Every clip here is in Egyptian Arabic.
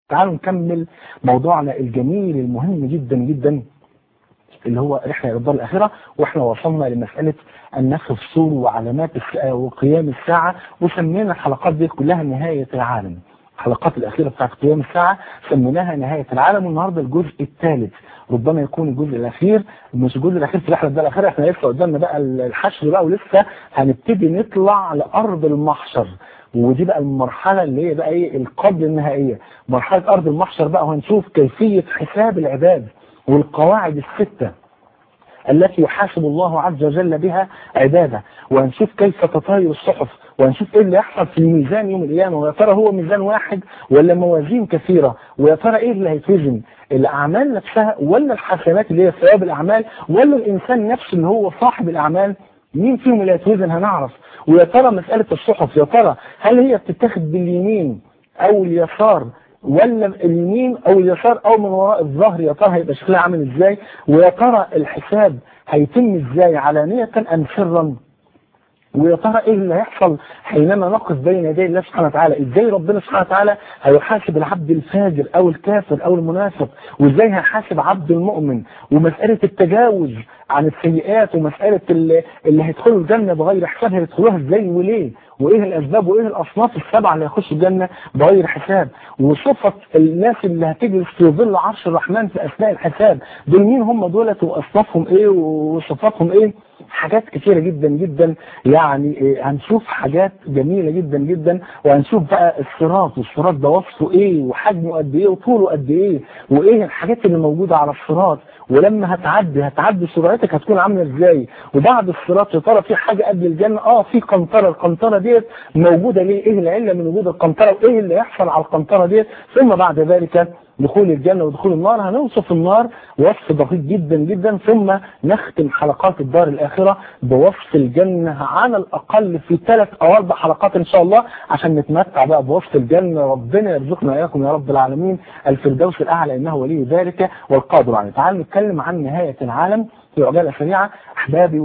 تعالوا نكمل موضوعنا الجميل المهم جدا جدا اللي هو رحلة إلى الدار الآخرة وإحنا وصلنا لمسألة النفخ في الصور وعلامات وقيام الساعة وسمينا الحلقات دي كلها نهاية العالم الحلقات الأخيرة بتاعت قيام الساعة سميناها نهاية العالم والنهاردة الجزء الثالث ربما يكون الجزء الأخير مش الجزء الأخير في رحلة الدار الآخرة احنا لسه قدامنا بقى الحشر بقى ولسه هنبتدي نطلع لأرض المحشر ودي بقى المرحلة اللي هي بقى ايه القبل النهائية مرحلة أرض المحشر بقى وهنشوف كيفية حساب العباد والقواعد الستة التي يحاسب الله عز وجل بها عباده وهنشوف كيف تطاير الصحف وهنشوف ايه اللي يحصل في الميزان يوم القيامة ويا ترى هو ميزان واحد ولا موازين كثيرة ويا ترى ايه اللي هيتوزن الاعمال نفسها ولا الحسنات اللي هي ثواب الاعمال ولا الانسان نفسه اللي هو صاحب الاعمال مين فيهم اللي هيتوزن هنعرف ويا ترى مسألة الصحف يا ترى هل هي بتتاخد باليمين او اليسار ولا اليمين او اليسار او من وراء الظهر يا ترى هيبقى شكلها عامل ازاي ويا ترى الحساب هيتم ازاي علانية ام سرا ويا ترى ايه اللي هيحصل حينما نقف بين يدي الله سبحانه وتعالى ازاي ربنا سبحانه وتعالى هيحاسب العبد الفاجر او الكافر او المنافق وازاي هيحاسب عبد المؤمن ومسألة التجاوز عن السيئات ومسألة اللي, اللي هيدخلوا الجنة بغير حساب هيدخلوها ازاي وليه وايه الاسباب وايه الاصناف السبعة اللي هيخشوا الجنة بغير حساب وصفة الناس اللي هتجلس في ظل عرش الرحمن في اثناء الحساب دول مين هم دولت واصنافهم ايه وصفاتهم ايه حاجات كتيرة جدا جدا يعني هنشوف حاجات جميلة جدا جدا وهنشوف بقى الصراط والصراط ده وصفه ايه وحجمه قد ايه وطوله قد ايه وايه الحاجات اللي موجودة على الصراط ولما هتعدي هتعدي سرعتك هتكون عامله ازاي وبعد الصراط يا ترى في حاجه قبل الجنه اه في قنطره القنطره ديت موجوده ليه ايه العله من وجود القنطره وايه اللي يحصل على القنطره ديت ثم بعد ذلك دخول الجنة ودخول النار هنوصف النار وصف دقيق جدا جدا ثم نختم حلقات الدار الآخرة بوصف الجنة على الأقل في ثلاث أو أربع حلقات إن شاء الله عشان نتمتع بقى بوصف الجنة ربنا يرزقنا إياكم يا رب العالمين الفردوس الأعلى إنه ولي ذلك والقادر عليه تعالوا نتكلم عن نهاية العالم في عجالة سريعة أحبابي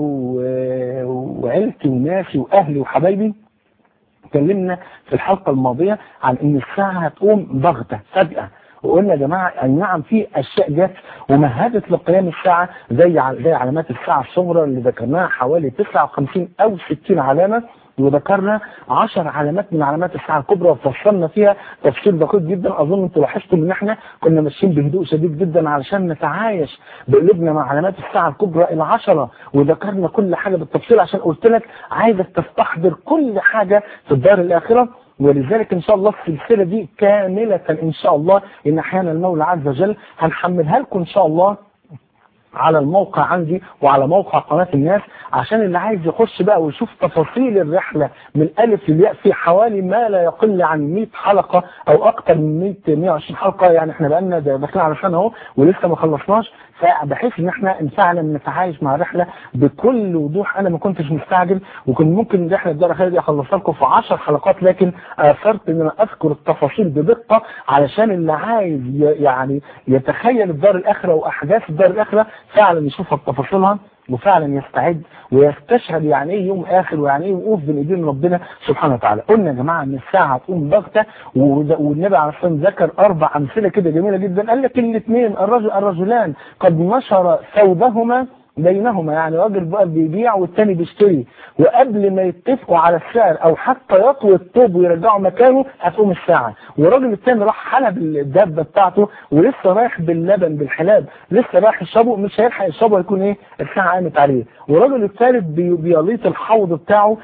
وعيلتي وناسي وأهلي وحبايبي اتكلمنا في الحلقة الماضية عن ان الساعة هتقوم ضغطة فجأة وقلنا يا جماعة أي نعم في أشياء جت ومهدت لقيام الساعة زي زي علامات الساعة الصغرى اللي ذكرناها حوالي 59 أو 60 علامة وذكرنا 10 علامات من علامات الساعة الكبرى وفصلنا فيها تفصيل دقيق جدا أظن أنتوا لاحظتوا إن إحنا كنا ماشيين بهدوء شديد جدا علشان نتعايش بقلوبنا مع علامات الساعة الكبرى العشرة وذكرنا كل حاجة بالتفصيل عشان قلت لك عايزك تستحضر كل حاجة في الدار الآخرة ولذلك ان شاء الله السلسلة دي كاملة ان شاء الله ان احيانا المولى عز وجل هنحملها لكم ان شاء الله على الموقع عندي وعلى موقع قناة الناس عشان اللي عايز يخش بقى ويشوف تفاصيل الرحلة من ألف للياء في حوالي ما لا يقل عن 100 حلقة أو أكتر من 100 120 حلقة يعني احنا بقالنا داخلين على سنة أهو ولسه ما خلصناش فبحيث ان احنا فعلا نتعايش مع الرحلة بكل وضوح انا ما كنتش مستعجل وكنت ممكن الرحلة الدار الخير دي اخلصها لكم في 10 حلقات لكن اثرت ان انا اذكر التفاصيل بدقة علشان اللي عايز يعني يتخيل الدار الاخرة واحداث الدار الاخرة فعلا يشوفها بتفاصيلها وفعلا يستعد ويستشهد يعني ايه يوم اخر ويعني ايه وقوف بين ايدين ربنا سبحانه وتعالى قلنا يا جماعه ان الساعه هتقوم بغته والنبي عليه الصلاه والسلام ذكر اربع امثله كده جميله جدا قال لك الاثنين الرجل الرجلان قد نشر ثوبهما بينهما يعني راجل بقى بيبيع والتاني بيشتري وقبل ما يتفقوا على السعر او حتى يطوي الطوب ويرجعوا مكانه هتقوم الساعة والراجل التاني راح حلب الدابة بتاعته ولسه رايح باللبن بالحلاب لسه رايح يشربه مش هيلحق يشربه هيكون ايه الساعة قامت عليه والراجل الثالث بيليط الحوض بتاعه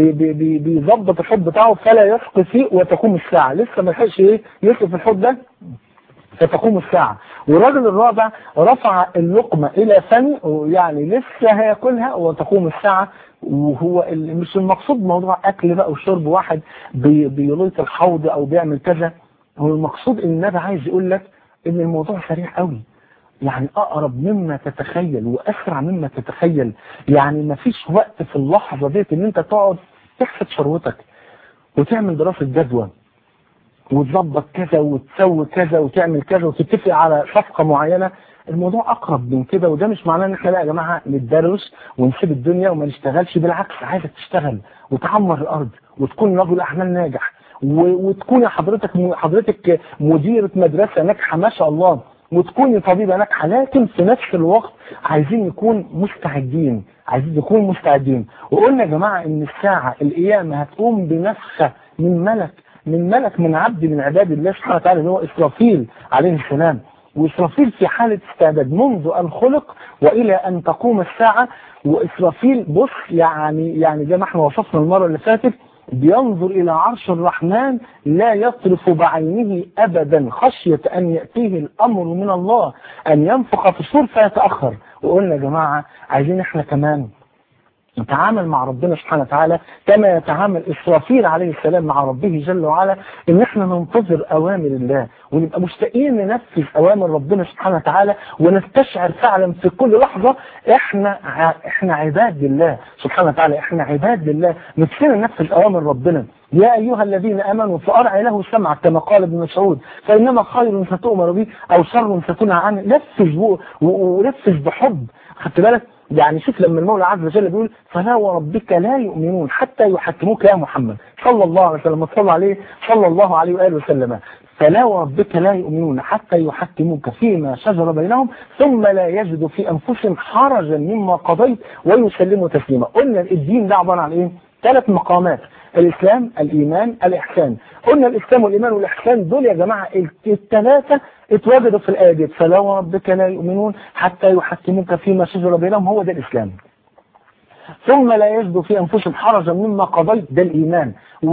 بيظبط الحوض بتاعه فلا يسقي فيه وتقوم الساعة لسه ما لحقش ايه يسقي في الحوض ده فتقوم الساعة والراجل الرابع رفع اللقمة إلى فمي يعني لسه هياكلها وتقوم الساعة وهو مش المقصود موضوع أكل بقى وشرب واحد بيليط الحوض أو بيعمل كذا هو المقصود إن النبي عايز يقول لك إن الموضوع سريع قوي يعني أقرب مما تتخيل وأسرع مما تتخيل يعني ما فيش وقت في اللحظة ديت إن أنت تقعد تحسب ثروتك وتعمل دراسة جدوى وتظبط كذا وتسوي كذا وتعمل كذا وتتفق على صفقة معينة الموضوع أقرب من كده وده مش معناه إن إحنا لا يا جماعة نتدرس ونسيب الدنيا وما نشتغلش بالعكس عايزك تشتغل وتعمر الأرض وتكون رجل أعمال ناجح وتكوني حضرتك حضرتك مديرة مدرسة ناجحة ما شاء الله وتكوني طبيبة ناجحة لكن في نفس الوقت عايزين نكون مستعدين عايزين نكون مستعدين وقلنا يا جماعة ان الساعة القيامة هتقوم بنفخة من ملك من ملك من عبد من عباد الله سبحانه وتعالى اللي هو إسرافيل عليه السلام وإسرافيل في حالة استعداد منذ أن خلق وإلى أن تقوم الساعة وإسرافيل بص يعني يعني زي ما احنا وصفنا المرة اللي فاتت بينظر إلى عرش الرحمن لا يطرف بعينه أبدا خشية أن يأتيه الأمر من الله أن ينفخ في الصور فيتأخر وقلنا يا جماعة عايزين احنا كمان نتعامل مع ربنا سبحانه وتعالى كما يتعامل إسرافيل عليه السلام مع ربه جل وعلا إن احنا ننتظر أوامر الله ونبقى مشتاقين ننفذ أوامر ربنا سبحانه وتعالى ونستشعر فعلا في كل لحظة احنا احنا عباد لله سبحانه وتعالى احنا عباد لله نفسنا ننفذ أوامر ربنا يا أيها الذين أمنوا فأرعي له سمع كما قال ابن مسعود فإنما خير ستؤمر به أو شر ستنهى عنه نفذ ونفذ بحب خدت بالك يعني شوف لما المولى عز وجل بيقول فلا وربك لا يؤمنون حتى يحكموك يا محمد صلى الله عليه وسلم صلى عليه صلى الله عليه وآله وسلم فلا وربك لا يؤمنون حتى يحكموك فيما شجر بينهم ثم لا يجدوا في أنفسهم حرجا مما قضيت ويسلموا تسليما قلنا الدين ده عبارة عن إيه؟ ثلاث مقامات الإسلام الإيمان الإحسان قلنا الإسلام والإيمان والإحسان دول يا جماعة الثلاثة اتوجدوا في الآية دي فلا وربك لا يؤمنون حتى يحكموك فيما شجر بينهم هو ده الإسلام ثم لا يجدوا في أنفسهم حرجا مما قضيت ده الإيمان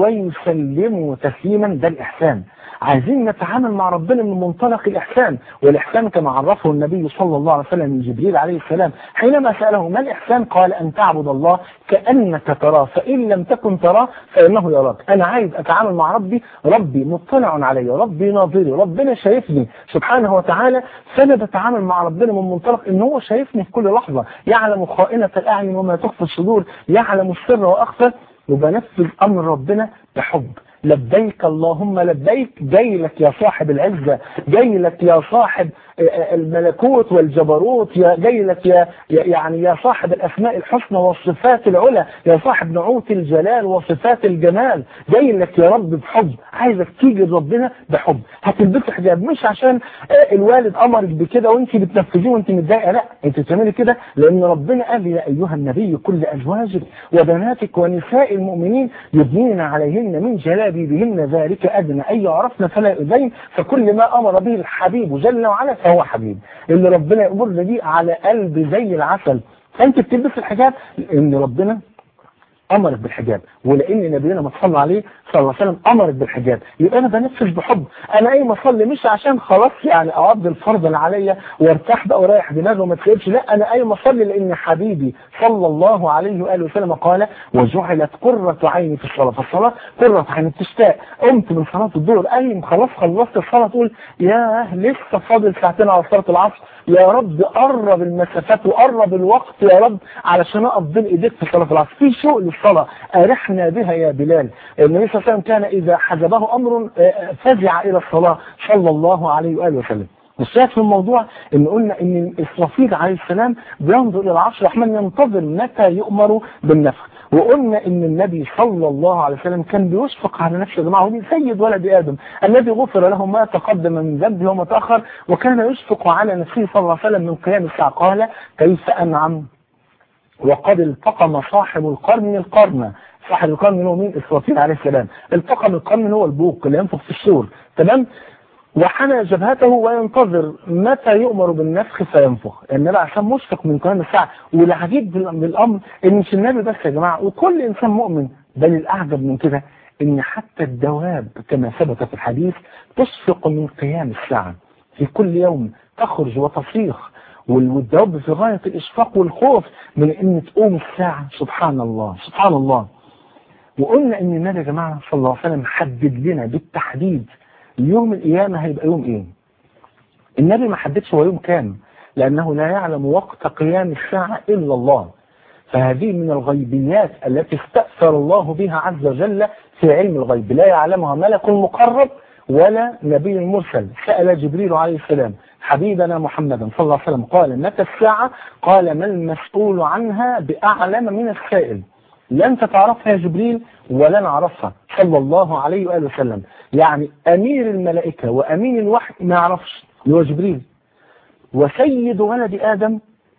ويسلموا تسليما ده الإحسان عايزين نتعامل مع ربنا من منطلق الإحسان والإحسان كما عرفه النبي صلى الله عليه وسلم من جبريل عليه السلام حينما سأله ما الإحسان قال أن تعبد الله كأنك تراه فإن لم تكن تراه فإنه يراك أنا عايز أتعامل مع ربي ربي مطلع علي ربي ناظري ربنا شايفني سبحانه وتعالى فأنا بتعامل مع ربنا من منطلق إن هو شايفني في كل لحظة يعلم خائنة الأعين وما تخفي الصدور يعلم السر وأخفى وبنفذ أمر ربنا بحب لبيك اللهم لبيك جاي لك يا صاحب العزة جاي لك يا صاحب الملكوت والجبروت يا جاي لك يا يعني يا صاحب الأسماء الحسنى والصفات العلى يا صاحب نعوت الجلال وصفات الجمال جاي لك يا رب بحب عايزك تيجي لربنا بحب هتلبسي حجاب مش عشان الوالد أمرك بكده وانت بتنفذيه وانت متضايقه لا انت بتعملي كده لأن ربنا قال يا أيها النبي كل أزواجك وبناتك ونساء المؤمنين يبنين عليهن من جلابيبهن ذلك أدنى أن يعرفن فلا يؤذين فكل ما أمر به الحبيب جل وعلا فهو حبيب اللي ربنا يأمرنا دي على قلب زي العسل فانت بتلبس الحجاب ان ربنا امرك بالحجاب ولان نبينا ما صلى عليه صلى الله عليه وسلم امرك بالحجاب يبقى انا بنفذ بحب انا اي ما اصلي مش عشان خلاص يعني اقضي الفرض اللي عليا وارتاح بقى ورايح دماغي وما تخيبش لا انا اي ما اصلي لان حبيبي صلى الله عليه واله وسلم قال وجعلت قرة عيني في الصلاه فالصلاه قرة عيني بتشتاق قمت من صلاه الظهر قايم خلاص خلصت الصلاه تقول ياه لسه فاضل ساعتين على صلاه العصر يا رب قرب المسافات وقرب الوقت يا رب علشان اقف بين ايديك في صلاه العصر في شوق للصلاه ارحنا بها يا بلال النبي صلى الله عليه وسلم كان اذا حجبه امر فزع الى الصلاه صلى الله عليه واله وسلم الشاهد في الموضوع ان قلنا ان اسرافيل عليه السلام بينظر الى العرش الرحمن ينتظر متى يؤمر بالنفخ وقلنا ان النبي صلى الله عليه وسلم كان بيشفق على نفسه يا جماعه ودي سيد ولد ادم الذي غفر له ما تقدم من ذنبه وما تاخر وكان يشفق على نفسه صلى الله عليه وسلم من قيام الساعه قال كيف انعم وقد التقم صاحب القرن القرن صاحب القرن هو مين اسرافيل عليه السلام التقم القرن هو البوق اللي ينفخ في السور تمام وحنى جبهته وينتظر متى يؤمر بالنفخ فينفخ النبي عشان مشفق من قيام الساعة والعجيب بالأمر ان مش النبي بس يا جماعة وكل إنسان مؤمن بل الأعجب من كده ان حتى الدواب كما ثبت في الحديث تشفق من قيام الساعة في كل يوم تخرج وتصيخ والدواب في غاية الإشفاق والخوف من ان تقوم الساعة سبحان الله سبحان الله وقلنا ان النبي يا جماعة صلى الله عليه وسلم حدد لنا بالتحديد يوم القيامة هيبقى يوم ايه النبي ما حددش هو يوم كام لأنه لا يعلم وقت قيام الساعة إلا الله فهذه من الغيبيات التي استأثر الله بها عز وجل في علم الغيب لا يعلمها ملك مقرب ولا نبي مرسل سأل جبريل عليه السلام حبيبنا محمدا صلى الله عليه وسلم قال متى الساعة قال ما المسؤول عنها بأعلم من السائل لا انت تعرفها يا جبريل ولا انا اعرفها صلى الله عليه واله وسلم يعني امير الملائكه وامين الوحي ما يعرفش اللي هو جبريل وسيد ولد ادم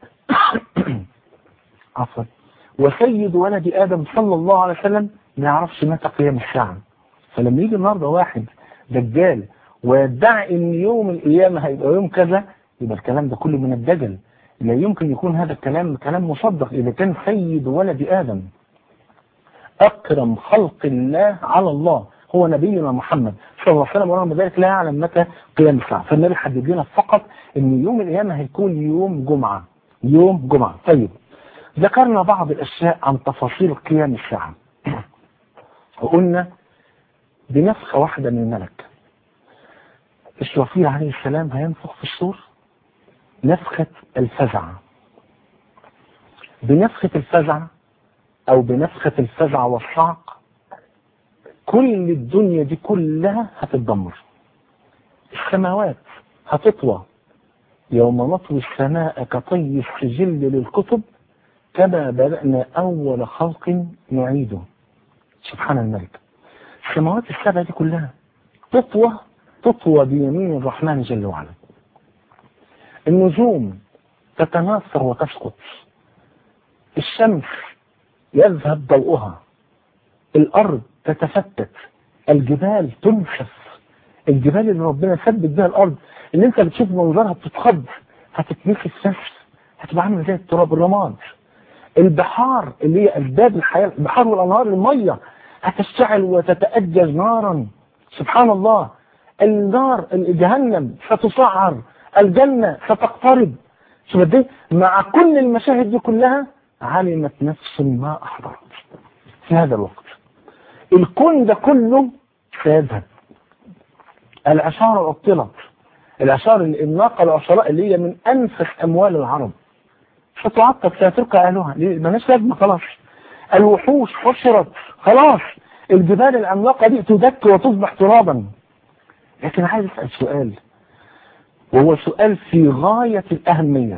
عفوا وسيد ولد ادم صلى الله عليه وسلم ما يعرفش متى قيام الساعه فلما يجي النهارده واحد دجال ويدعي ان يوم القيامه هيبقى يوم كذا يبقى الكلام ده كله من الدجل لا يمكن يكون هذا الكلام كلام مصدق اذا كان سيد ولد ادم اكرم خلق الله على الله هو نبينا محمد صلى الله عليه وسلم ورغم ذلك لا يعلم متى قيام الساعه فالنبي حدد لنا فقط ان يوم القيامه هيكون يوم جمعه يوم جمعه طيب ذكرنا بعض الاشياء عن تفاصيل قيام الساعه وقلنا بنفخه واحده من الملك إسرافيل عليه السلام هينفخ في الصور نفخة الفزع بنفخة الفزع أو بنفخة الفزع والصعق كل الدنيا دي كلها هتتدمر السماوات هتطوى يوم نطوي السماء كطي السجل للكتب كما بدأنا أول خلق نعيده سبحان الملك السماوات السبع دي كلها تطوى تطوى بيمين الرحمن جل وعلا النجوم تتناثر وتسقط الشمس يذهب ضوءها الأرض تتفتت الجبال تنشف الجبال اللي ربنا ثبت بها الأرض اللي انت بتشوف منظرها بتتخض هتتنفس نفس هتبقى عامله زي التراب الرماد البحار اللي هي أسباب الحياة البحار والأنهار المية هتشتعل وتتأجج نارا سبحان الله النار جهنم ستسعر الجنة ستقترب شوف دي مع كل المشاهد دي كلها علمت نفس ما أحضرت في هذا الوقت الكون ده كله سيذهب العشارة أبطلت العشار الناقة العشراء اللي هي من أنفس أموال العرب ستعطل سيترك أهلها مالهاش لازمة خلاص الوحوش حشرت خلاص الجبال العملاقة دي تدك وتصبح ترابا لكن عايز اسال سؤال وهو سؤال في غاية الأهمية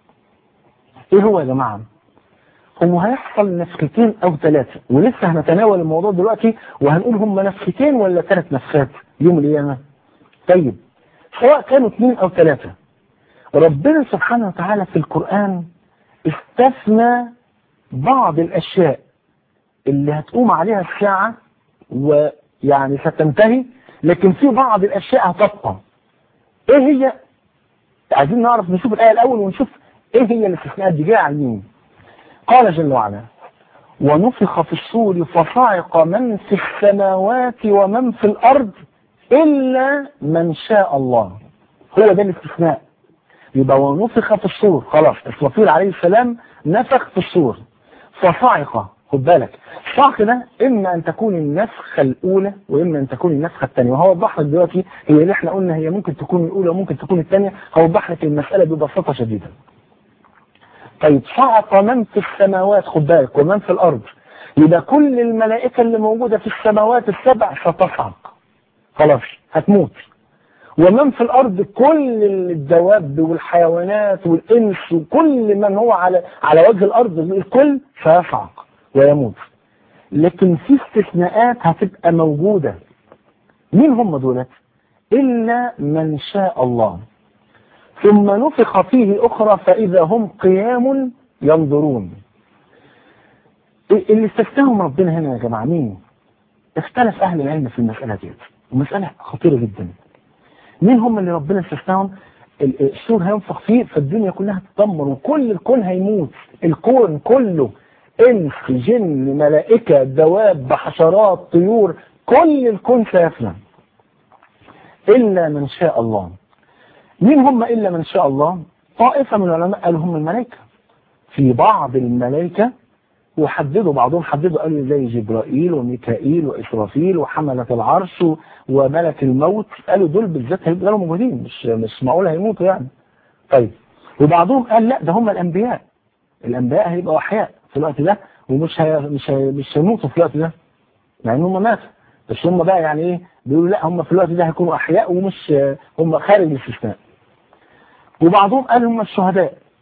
ايه هو يا جماعة هو هيحصل نفختين او ثلاثة ولسه هنتناول الموضوع دلوقتي وهنقول هم نفختين ولا ثلاث نفخات يوم القيامة طيب سواء كانوا اثنين او ثلاثة ربنا سبحانه وتعالى في القرآن استثنى بعض الاشياء اللي هتقوم عليها الساعة ويعني ستنتهي لكن في بعض الاشياء هتبقى ايه هي عايزين نعرف نشوف الايه الاول ونشوف ايه هي الاستثناءات دي جايه على مين قال جل وعلا ونفخ في الصور فصعق من في السماوات ومن في الارض الا من شاء الله هو ده الاستثناء يبقى ونفخ في الصور خلاص اسرافيل عليه السلام نفخ في الصور فصعق خد بالك الصعق ده اما ان تكون النفخه الاولى واما ان تكون النفخه الثانيه وهوضح لك دلوقتي هي اللي احنا قلنا هي ممكن تكون الاولى وممكن تكون الثانيه هوضح لك المساله ببساطه شديده طيب صعق من في السماوات خد بالك ومن في الارض يبقى كل الملائكه اللي موجوده في السماوات السبع ستصعق خلاص هتموت ومن في الارض كل الدواب والحيوانات والانس وكل من هو على على وجه الارض الكل سيصعق ويموت لكن في استثناءات هتبقى موجودة مين هم دولت إلا من شاء الله ثم نفخ فيه أخرى فإذا هم قيام ينظرون اللي استثناهم ربنا هنا يا جماعة مين اختلف أهل العلم في المسألة دي ومسألة خطيرة جدا مين هم اللي ربنا استثناهم السور هينفخ فيه فالدنيا كلها تتدمر وكل الكون هيموت الكون كله انس جن ملائكة دواب حشرات طيور كل الكون سيفنى إلا من شاء الله مين هم إلا من شاء الله طائفة من العلماء قالوا هم الملائكة في بعض الملائكة وحددوا بعضهم حددوا قالوا زي جبرائيل وميكائيل وإسرافيل وحملة العرش وملك الموت قالوا دول بالذات هيبقوا موجودين مش مش معقول هيموتوا يعني طيب وبعضهم قال لا ده هم الأنبياء الأنبياء هيبقوا أحياء في الوقت ده ومش هي مش هي مش هيموتوا في الوقت ده مع ان هم ماتوا بس هم بقى يعني ايه بيقولوا لا هم في الوقت ده هيكونوا احياء ومش هم خارج الاستثناء وبعضهم قال هم الشهداء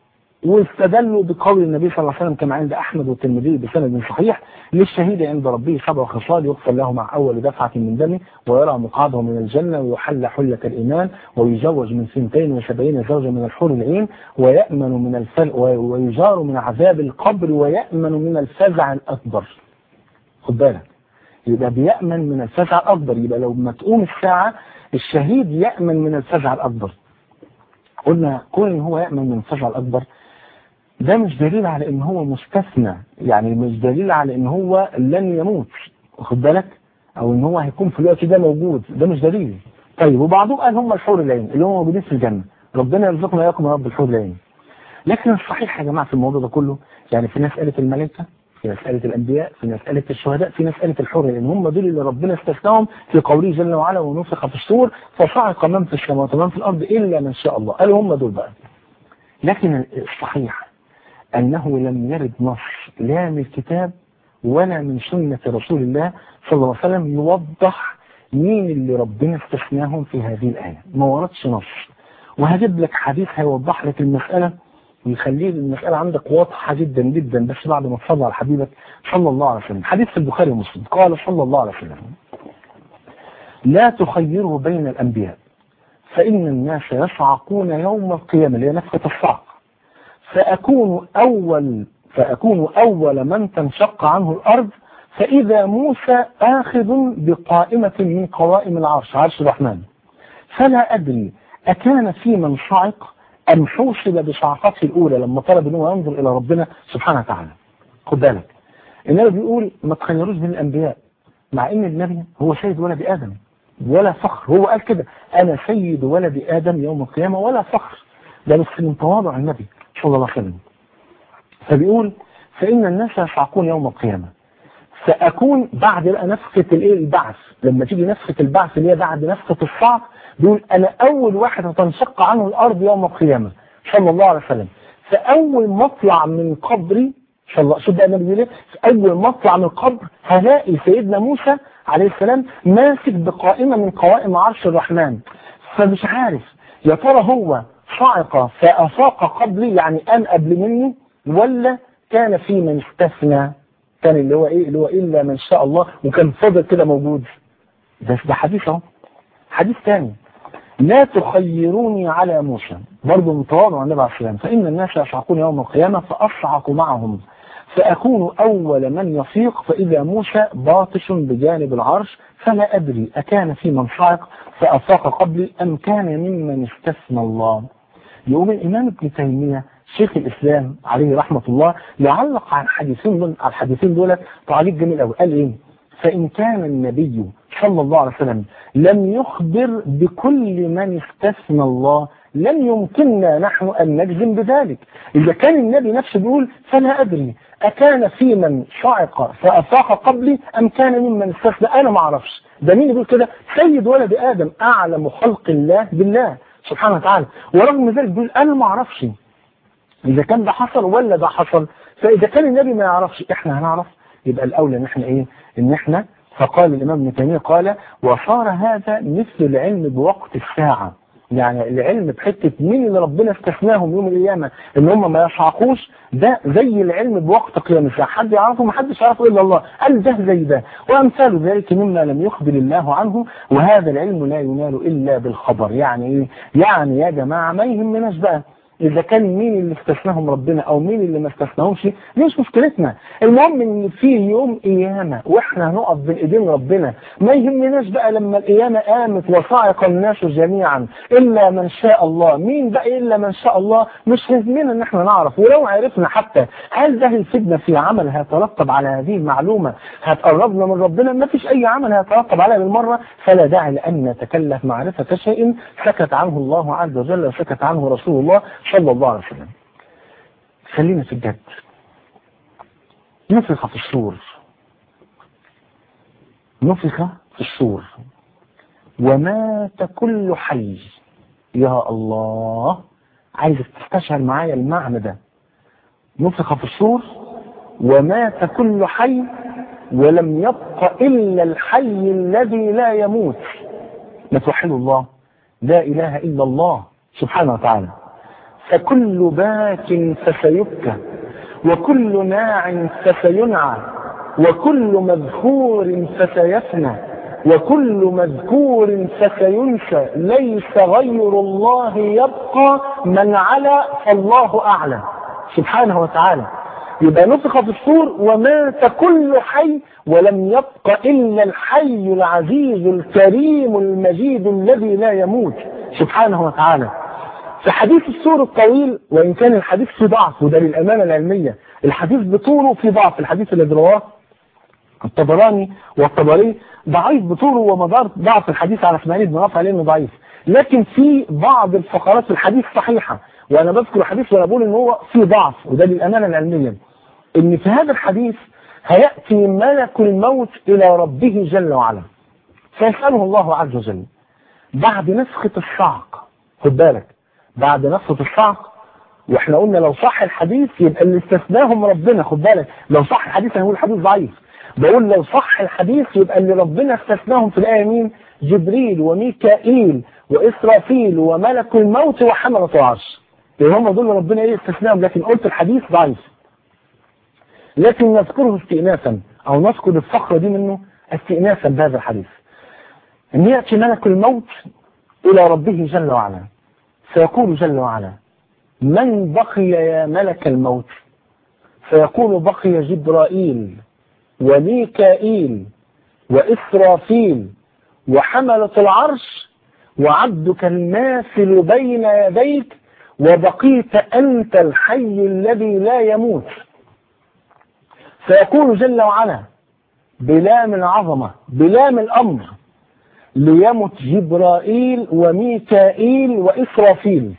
واستدلوا بقول النبي صلى الله عليه وسلم كما عند أحمد والترمذي بسند صحيح للشهيد عند ربه سبع خصال يغفر له مع أول دفعة من دمه ويرى مقعده من الجنة ويحل حلة الإيمان ويزوج من سنتين وسبعين زوجة من الحور العين ويأمن من الفل ويجار من عذاب القبر ويأمن من الفزع الأكبر خد بالك يبقى بيأمن من الفزع الأكبر يبقى لو ما تقوم الساعة الشهيد يأمن من الفزع الأكبر قلنا كون ان هو يأمن من الفزع الأكبر ده مش دليل على ان هو مستثنى يعني مش دليل على ان هو لن يموت واخد بالك او ان هو هيكون في الوقت ده موجود ده مش دليل طيب وبعضهم قال هم الحور العين اللي هم موجودين في الجنة ربنا يرزقنا اياكم يا رب الحور العين لكن الصحيح يا جماعة في الموضوع ده كله يعني في ناس قالت الملائكة في مسألة الأنبياء في مسألة الشهداء في مسألة الحر لأن هم دول اللي ربنا استثناهم في قوله جل وعلا ونفخ في الصور فصعق من في السماوات ومن في الأرض إلا من شاء الله قالوا هم دول بقى لكن الصحيح أنه لم يرد نص لا من الكتاب ولا من سنة رسول الله صلى الله عليه وسلم يوضح مين اللي ربنا استثناهم في هذه الآية ما وردش نص وهجيب لك حديث هيوضح لك المسألة ويخليه المسألة عندك واضحة جدا جدا بس بعد ما تصلى على حبيبك صلى الله عليه وسلم حديث في البخاري ومسلم قال صلى الله عليه وسلم لا تخيروا بين الأنبياء فإن الناس يصعقون يوم القيامة اللي هي نفخة الصعق فأكون أول فأكون أول من تنشق عنه الأرض فإذا موسى آخذ بقائمة من قوائم العرش عرش الرحمن فلا أدري أكان في من صعق أم حوصل بصعقته الأولى لما طلب أنه ينظر إلى ربنا سبحانه وتعالى خد بالك النبي بيقول ما تخيروش بين الأنبياء مع أن النبي هو سيد ولد آدم ولا فخر هو قال كده أنا سيد ولد آدم يوم القيامة ولا فخر ده بس من تواضع النبي صلى الله عليه وسلم فبيقول فإن الناس يصعقون يوم القيامة فأكون بعد بقى نفخة الايه البعث لما تيجي نفخة البعث اللي هي بعد نفخة الصعق بيقول أنا أول واحد هتنشق عنه الأرض يوم القيامة صلى الله عليه وسلم فأول مطلع من قبري صلى الله شوف بقى النبي بيقول في أول مطلع من القبر هلاقي سيدنا موسى عليه السلام ماسك بقائمة من قوائم عرش الرحمن فمش عارف يا ترى هو صعق فأفاق قبلي يعني أن قبل مني ولا كان في من استثنى كان اللي هو ايه اللي هو الا من شاء الله وكان فضل كده موجود ده ده حديث اهو حديث ثاني لا تخيروني على موسى برضه متواضع النبي عليه السلام فإن الناس يصعقون يوم القيامة فأصعق معهم فأكون أول من يفيق فإذا موسى باطش بجانب العرش فلا أدري أكان في من صعق فأفاق قبلي أم كان ممن استثنى الله يقوم الإمام ابن تيمية شيخ الإسلام عليه رحمة الله يعلق على الحديثين دول على الحديثين دول تعليق جميل قوي قال إيه فإن كان النبي صلى الله عليه وسلم لم يخبر بكل من استثنى الله لم يمكننا نحن أن نجزم بذلك إذا كان النبي نفسه بيقول فلا أدري أكان في من صعق فأفاق قبلي أم كان ممن استثنى أنا ما أعرفش ده مين بيقول كده سيد ولد آدم أعلم خلق الله بالله سبحانه وتعالى ورغم ذلك بيقول أنا ما أعرفش إذا كان ده حصل ولا ده حصل فإذا كان النبي ما يعرفش إحنا هنعرف يبقى الأولى إن إحنا إيه إن إحنا فقال الإمام ابن تيمية قال وصار هذا مثل العلم بوقت الساعة يعني العلم بحتة مين اللي ربنا استثناهم يوم القيامة ان هم ما يصعقوش ده زي العلم بوقت قيام الساعة حد يعرفه ما حدش يعرفه الا الله قال ده زي ده وامثال ذلك مما لم يخبر الله عنه وهذا العلم لا ينال الا بالخبر يعني ايه يعني يا جماعة ما يهمناش بقى إذا كان مين اللي استثناهم ربنا أو مين اللي ما استثناهمش دي مش مشكلتنا المهم إن في يوم قيامة وإحنا هنقف بين إيدين ربنا ما يهمناش بقى لما القيامة قامت وصعق الناس جميعا إلا من شاء الله مين بقى إلا من شاء الله مش يهمنا إن إحنا نعرف ولو عرفنا حتى هل ده هيفيدنا في عمل هيترتب على هذه المعلومة هتقربنا من ربنا ما فيش أي عمل هيترتب عليها بالمرة فلا داعي لأن نتكلف معرفة شيء سكت عنه الله عز وجل وسكت عنه رسول الله صلى الله عليه وسلم خلينا في الجد نفخ في الصور نفخ في الصور ومات كل حي يا الله عايزك تستشعر معايا المعنى ده نفخ في الصور ومات كل حي ولم يبق إلا الحي الذي لا يموت نتوحد الله لا إله إلا الله سبحانه وتعالى فكل باك فسيبكى وكل ناع فسينعى وكل مذكور فسيفنى وكل مذكور فسينسى ليس غير الله يبقى من علا فالله أعلى سبحانه وتعالى يبقى نفخ في الصور ومات كل حي ولم يبق إلا الحي العزيز الكريم المجيد الذي لا يموت سبحانه وتعالى في حديث السور الطويل وإن كان الحديث في ضعف وده للأمانة العلمية الحديث بطوله في ضعف الحديث الذي رواه الطبراني والطبري ضعيف بطوله ومدار ضعف الحديث على اسماعيل بن رافع لانه ضعيف لكن في بعض الفقرات في الحديث صحيحة وانا بذكر الحديث وانا بقول ان هو في ضعف وده للامانه العلميه ان في هذا الحديث هياتي ملك الموت الى ربه جل وعلا فيساله الله عز وجل بعد نفخه الصعق خد بالك بعد نفخه الصعق واحنا قلنا لو صح الحديث يبقى اللي استثناهم ربنا خد بالك لو صح الحديث هنقول الحديث ضعيف بقول لو صح الحديث يبقى اللي ربنا استثناهم في الآية مين جبريل وميكائيل وإسرافيل وملك الموت وحملة العرش يعني هم دول ربنا ايه استثناهم لكن قلت الحديث ضعيف لكن نذكره استئناسا او نذكر الفقرة دي منه استئناسا بهذا الحديث ان يأتي ملك الموت الى ربه جل وعلا فيقول جل وعلا من بقي يا ملك الموت فيقول بقي جبرائيل وميكائيل وإسرافيل وحملة العرش وعبدك الماثل بين يديك وبقيت أنت الحي الذي لا يموت فيقول جل وعلا بلام العظمة بلام الأمر ليمت جبرائيل وميكائيل وإسرافيل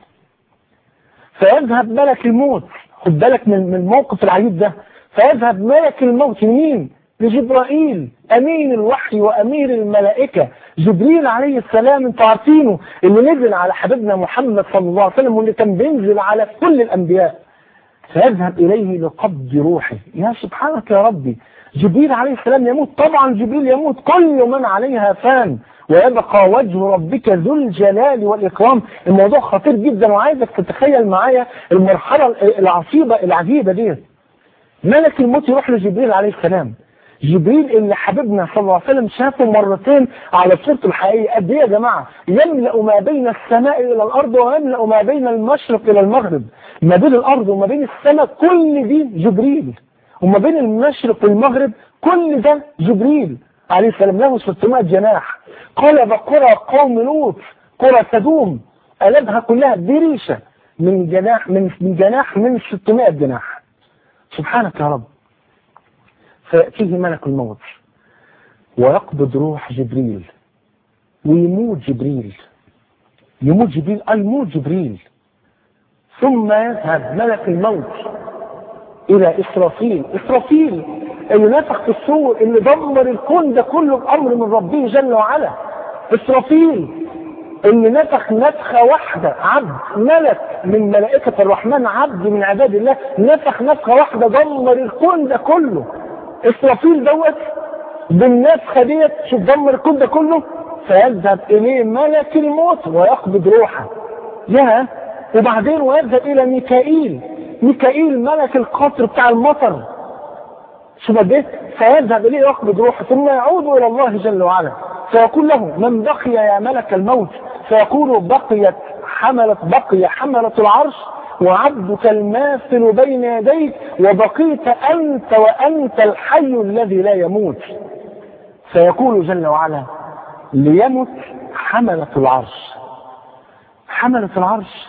فيذهب ملك الموت خد بالك من الموقف العجيب ده فيذهب ملك الموت مين لجبرائيل امين الوحي وامير الملائكة جبريل عليه السلام انتوا عارفينه اللي نزل على حبيبنا محمد صلى الله عليه وسلم واللي كان بينزل على كل الانبياء فيذهب اليه لقبض روحه يا سبحانك يا ربي جبريل عليه السلام يموت طبعا جبريل يموت كل من عليها فان ويبقى وجه ربك ذو الجلال والإكرام الموضوع خطير جدا وعايزك تتخيل معايا المرحلة العصيبة العجيبة دي ملك الموت يروح لجبريل عليه السلام جبريل اللي حبيبنا صلى الله عليه وسلم شافه مرتين على صورته الحقيقية قد ايه يا جماعة يملأ ما بين السماء إلى الأرض ويملأ ما بين المشرق إلى المغرب ما بين الأرض وما بين السماء كل دي جبريل وما بين المشرق والمغرب كل ده جبريل عليه السلام له 600 جناح قلب قرى قوم لوط قرى سدوم قلبها كلها بريشة من جناح من من جناح من 600 جناح سبحانك يا رب فيأتيه ملك الموت ويقبض روح جبريل ويموت جبريل يموت جبريل الموت جبريل ثم يذهب ملك الموت إلى إسرافيل إسرافيل اللي نفخ في الصور اللي دمر الكون ده كله بأمر من ربه جل وعلا إسرافيل اللي نفخ نفخة واحدة عبد ملك من ملائكة الرحمن عبد من عباد الله نفخ نفخة واحدة دمر الكون ده كله إسرافيل دوت بالنفخة ديت شوف دمر الكون ده كله فيذهب إليه ملك الموت ويقبض روحه يا وبعدين ويذهب إلى ميكائيل ميكائيل ملك القطر بتاع المطر شوف قد ايه فيذهب اليه يقبض روحه ثم يعود الى الله جل وعلا فيقول له من بقي يا ملك الموت فيقول بقيت حملة بقي حملة العرش وعبدك الماثل بين يديك وبقيت أنت وأنت الحي الذي لا يموت فيقول جل وعلا ليمت حملة العرش حملة العرش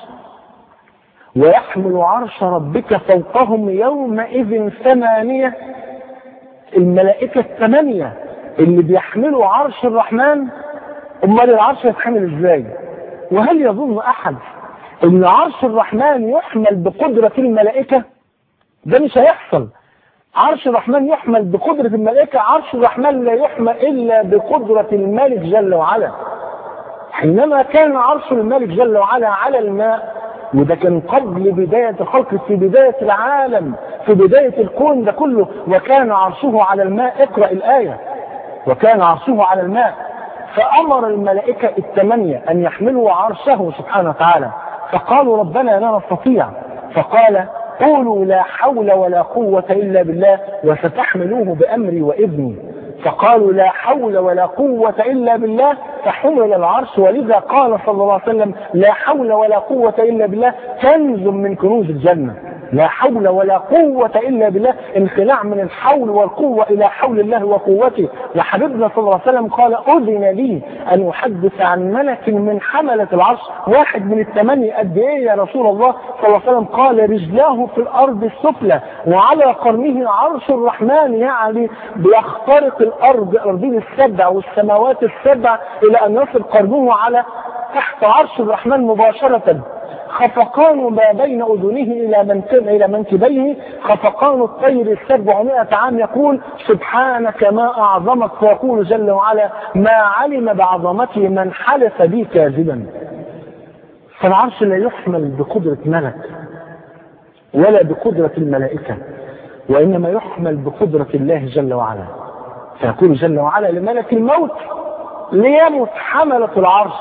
ويحمل عرش ربك فوقهم يومئذ ثمانية الملائكة الثمانية اللي بيحملوا عرش الرحمن امال العرش يتحمل ازاي وهل يظن احد ان عرش الرحمن يحمل بقدرة الملائكة ده مش هيحصل عرش الرحمن يحمل بقدرة الملائكة عرش الرحمن لا يحمل الا بقدرة الملك جل وعلا حينما كان عرش الملك جل وعلا على الماء وده كان قبل بداية الخلق في بداية العالم في بداية الكون ده كله وكان عرشه على الماء اقرأ الآية وكان عرشه على الماء فأمر الملائكة الثمانية أن يحملوا عرشه سبحانه وتعالى فقالوا ربنا لا نستطيع فقال قولوا لا حول ولا قوة إلا بالله وستحملوه بأمري وإذني فقالوا لا حول ولا قوة إلا بالله فحمل العرش ولذا قال صلى الله عليه وسلم لا حول ولا قوة إلا بالله كنز من كنوز الجنة لا حول ولا قوة إلا بالله انخلاع من الحول والقوة إلى حول الله وقوته وحبيبنا صلى الله عليه وسلم قال أذن لي أن أحدث عن ملك من حملة العرش واحد من الثمانية قد إيه يا رسول الله صلى الله عليه وسلم قال رجلاه في الأرض السفلى وعلى قرنه عرش الرحمن يعني بيخترق الأرض الأرضين السبع والسماوات السبع إلى أن يصل قرنه على تحت عرش الرحمن مباشرة خفقان ما بين أذنه إلى منكب إلى منكبيه خفقان الطير السبعمائة عام يقول سبحانك ما أعظمك فيقول جل وعلا ما علم بعظمته من حلف بي كاذبا فالعرش لا يحمل بقدرة ملك ولا بقدرة الملائكة وإنما يحمل بقدرة الله جل وعلا فيقول جل وعلا لملك الموت ليمت حملة العرش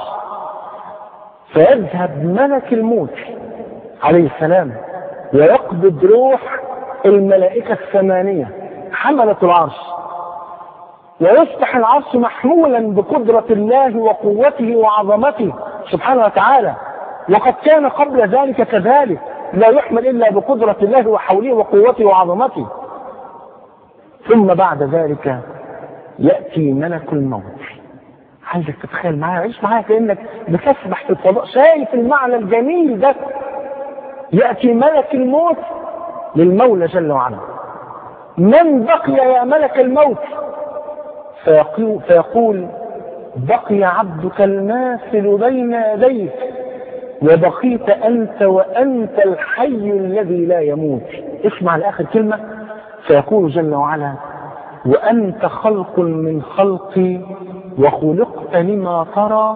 فيذهب ملك الموت عليه السلام ويقبض روح الملائكة الثمانية حملة العرش ويصبح العرش محمولا بقدرة الله وقوته وعظمته سبحانه وتعالى وقد كان قبل ذلك كذلك لا يحمل إلا بقدرة الله وحوله وقوته وعظمته ثم بعد ذلك يأتي ملك الموت عايزك تتخيل معايا عيش معايا كانك بتسبح في الفضاء شايف المعنى الجميل ده ياتي ملك الموت للمولى جل وعلا من بقي يا ملك الموت فيقول, فيقول بقي عبدك الماثل بين يديك وبقيت انت وانت الحي الذي لا يموت اسمع لاخر كلمه فيقول جل وعلا وانت خلق من خلقي وخلقت لما ترى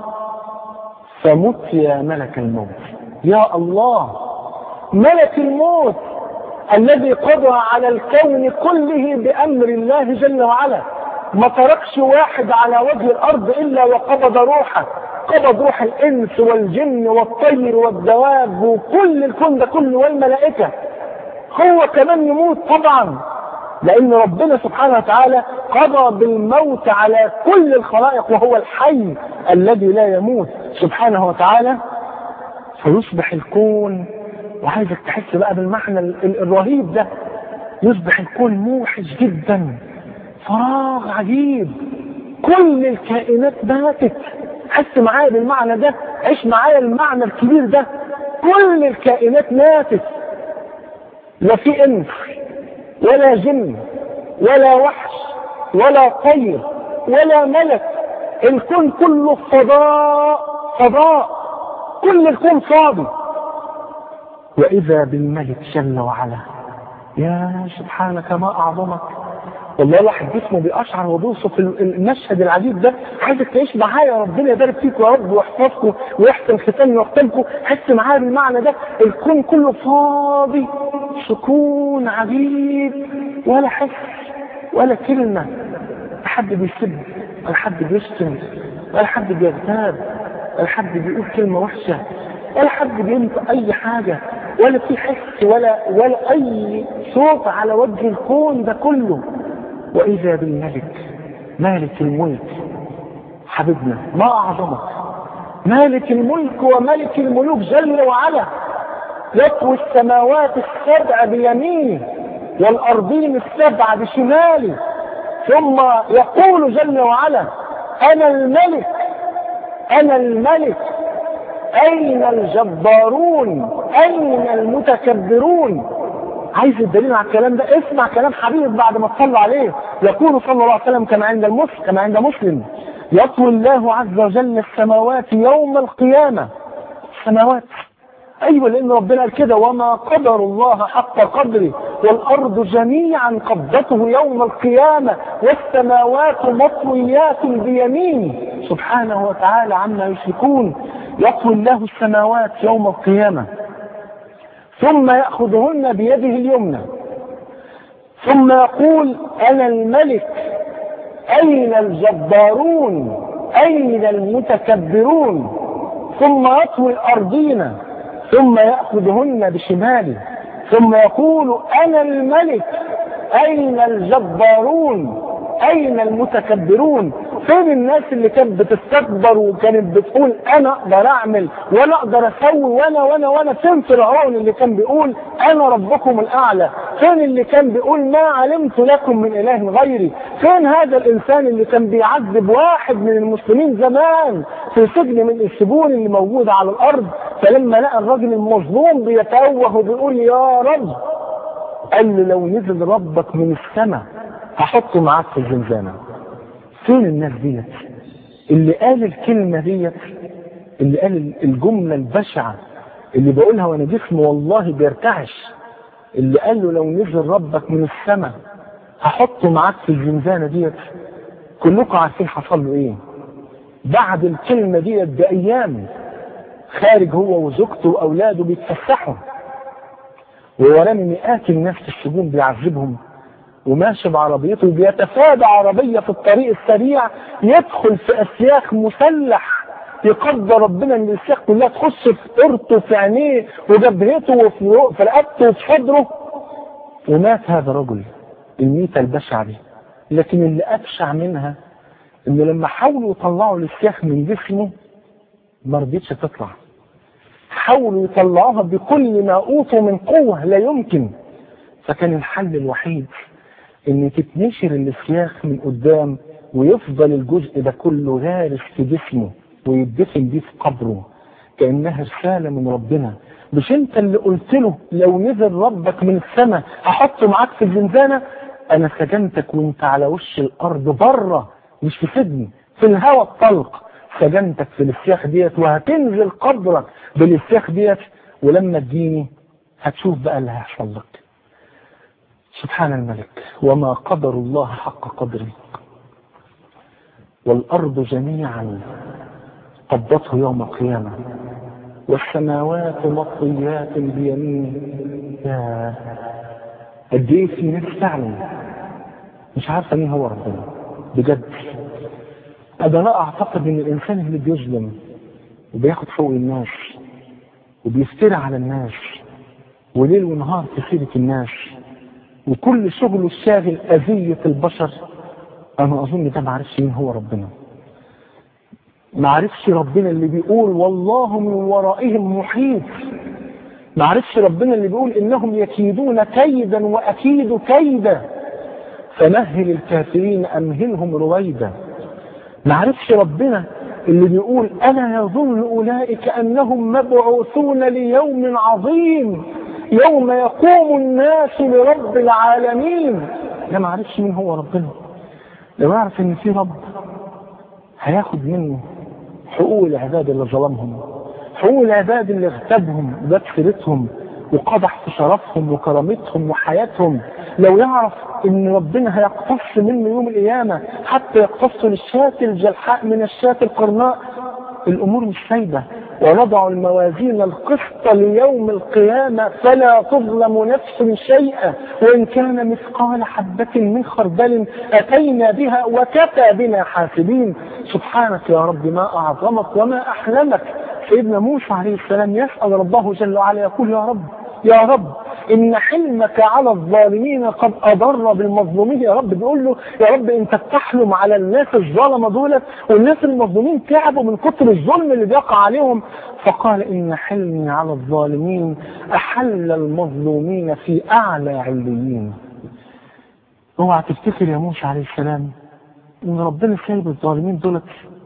فمت يا ملك الموت يا الله ملك الموت الذي قضى على الكون كله بأمر الله جل وعلا ما تركش واحد على وجه الأرض إلا وقبض روحه قبض روح الإنس والجن والطير والدواب وكل الكون ده كله والملائكة هو كمان يموت طبعا لأن ربنا سبحانه وتعالى قضى بالموت على كل الخلائق وهو الحي الذي لا يموت سبحانه وتعالى فيصبح الكون وعايزك تحس بقى بالمعنى الرهيب ده يصبح الكون موحش جدا فراغ عجيب كل الكائنات ماتت حس معايا بالمعنى ده عيش معايا المعنى الكبير ده كل الكائنات ماتت لا في انس ولا جن ولا وحش ولا طير ولا ملك الكون كله فضاء فضاء كل الكون فاضي وإذا بالملك جل وعلا يا سبحانك ما أعظمك والله الواحد جسمه بيقشعر وبيوصف المشهد العجيب ده عايزك تعيش معايا ربنا يبارك فيكم يا رب ويحفظكم ويحسن ختامي ويختمكم حس معايا بالمعنى ده الكون كله فاضي سكون عجيب ولا حس ولا كلمة لا حد بيسب ولا حد بيشتم ولا حد بيغتاب ولا حد بيقول كلمة وحشة ولا حد بينطق أي حاجة ولا في حس ولا ولا أي صوت على وجه الكون ده كله وإذا بالملك مالك الملك حبيبنا ما أعظمك مالك الملك وملك الملوك جل وعلا يطوي السماوات السبع بيمينه والأرضين السبع بشماله ثم يقول جل وعلا أنا الملك أنا الملك أين الجبارون أين المتكبرون عايز الدليل على الكلام ده اسمع كلام حبيب بعد ما تصلى عليه يقول صلى الله عليه وسلم كما عند المسلم كما عند مسلم يطوي الله عز وجل السماوات يوم القيامة السماوات ايوه لان ربنا قال كده وما قدر الله حق قدره والارض جميعا قبضته يوم القيامه والسماوات مطويات بيمينه سبحانه وتعالى عما يشركون يطوي الله السماوات يوم القيامه ثم ياخذهن بيده اليمنى ثم يقول انا الملك اين الجبارون اين المتكبرون ثم يطوي الارضين ثم يأخذهن بشماله ثم يقول أنا الملك أين الجبارون أين المتكبرون فين الناس اللي كانت بتستكبر وكانت بتقول أنا أقدر أعمل وأنا أقدر أسوي وأنا وأنا وأنا فين فرعون اللي كان بيقول أنا ربكم الأعلى فين اللي كان بيقول ما علمت لكم من إله غيري فين هذا الإنسان اللي كان بيعذب واحد من المسلمين زمان في سجن من السجون اللي موجودة على الأرض فلما لقى الراجل المظلوم بيتأوه وبيقول يا رب قال له لو نزل ربك من السماء هحطه معاك في الزنزانة فين الناس ديت اللي قال الكلمة ديت اللي قال الجملة البشعة اللي بقولها وانا جسمي والله بيرتعش اللي قال له لو نزل ربك من السماء هحطه معاك في الزنزانة ديت كلكم عارفين حصل له ايه بعد الكلمة ديت بأيام خارج هو وزوجته وأولاده بيتفسحوا ووراني مئات الناس في السجون بيعذبهم وماشي بعربيته بيتفادى عربية في الطريق السريع يدخل في أسياخ مسلح يقدر ربنا ان الاسياخ كلها تخش في قرطه في عينيه وجبهته وفي في رقبته وفي صدره ومات هذا الرجل الميتة البشعة دي لكن اللي أبشع منها إن لما حاولوا يطلعوا الاسياخ من جسمه ما رضيتش تطلع حاولوا يطلعوها بكل ما أوتوا من قوة لا يمكن فكان الحل الوحيد ان تتنشر الاسياخ من قدام ويفضل الجزء ده كله غارس في جسمه ويدفن بيه في قبره كانها رساله من ربنا مش انت اللي قلت له لو نزل ربك من السماء هحطه معاك في الزنزانه انا سجنتك وانت على وش الارض بره مش في سجن في الهواء الطلق سجنتك في الاسياخ ديت وهتنزل قبرك بالاسياخ ديت ولما تجيني هتشوف بقى اللي هيحصل لك سبحان الملك وما قدر الله حق قدره والأرض جميعا قبضته يوم القيامة والسماوات مطويات بيمينه يا قد ايه في ناس فعلا مش عارفه مين هو ربنا بجد انا لا اعتقد ان الانسان اللي بيظلم وبياخد حقوق الناس وبيفتري على الناس وليل ونهار في سيرة الناس وكل شغله الشاغل أذية البشر أنا أظن ده ما عرفش مين هو ربنا ما عرفش ربنا اللي بيقول والله من ورائهم محيط ما عرفش ربنا اللي بيقول إنهم يكيدون كيدا وأكيد كيدا فمهل الكافرين أمهلهم رويدا ما عرفش ربنا اللي بيقول ألا يظن أولئك أنهم مبعوثون ليوم عظيم يوم يقوم الناس لرب العالمين ده ما عرفش مين هو ربنا لو يعرف ان في رب هياخد منه حقوق العباد اللي ظلمهم حقوق العباد اللي اغتابهم وجاب سيرتهم وقدح في شرفهم وكرامتهم وحياتهم لو يعرف ان ربنا هيقتص منه يوم القيامه حتى يقتص للشاة الجلحاء من الشاة القرناء الامور مش سايبه ونضع الموازين القسط ليوم القيامة فلا تظلم نفس شيئا وإن كان مثقال حبة من خردل أتينا بها وكفى بنا حاسبين سبحانك يا رب ما أعظمك وما أحلمك سيدنا موسى عليه السلام يسأل ربه جل وعلا يقول يا رب يا رب إن حلمك على الظالمين قد أضر بالمظلومين يا رب بيقول له يا رب أنت بتحلم على الناس الظلمة دولت والناس المظلومين تعبوا من كتر الظلم اللي بيقع عليهم فقال إن حلمي على الظالمين أحل المظلومين في أعلى عليين اوعى تفتكر يا موسى عليه السلام ان ربنا سايب الظالمين دولت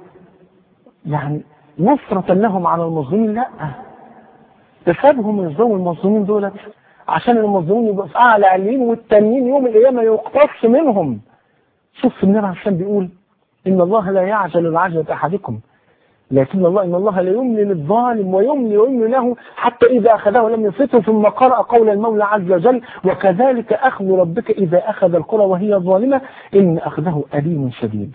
يعني نصرة لهم على المظلومين لا ده سابهم من الظلم المظلومين دولت عشان المظلومين يبقوا في اعلى عليين والتانيين يوم القيامه يقتص منهم شوف النبي عليه السلام بيقول ان الله لا يعجل العجلة احدكم لكن الله ان الله لا يملي للظالم ويملي ويملي له حتى اذا اخذه لم يفته ثم قرأ قول المولى عز وجل وكذلك اخذ ربك اذا اخذ القرى وهي ظالمه ان اخذه اليم شديد.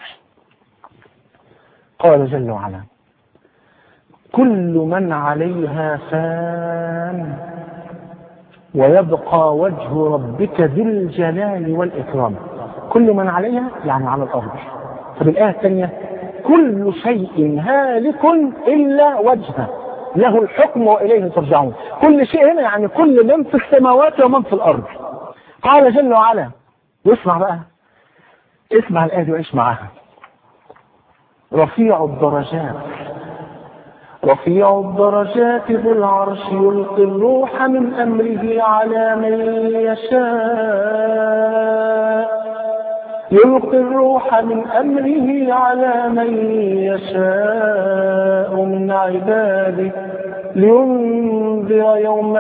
قال جل وعلا كل من عليها فان ويبقى وجه ربك ذي الجلال والإكرام كل من عليها يعني على الأرض طب الآية الثانية كل شيء هالك إلا وجهه له الحكم وإليه ترجعون كل شيء هنا يعني كل من في السماوات ومن في الأرض قال جل وعلا واسمع بقى اسمع الآية دي وعيش معاها رفيع الدرجات رفيع الدرجات ذو العرش يلقي الروح من أمره على من يشاء يلقي الروح من أمره على من يشاء من عباده لينذر يوم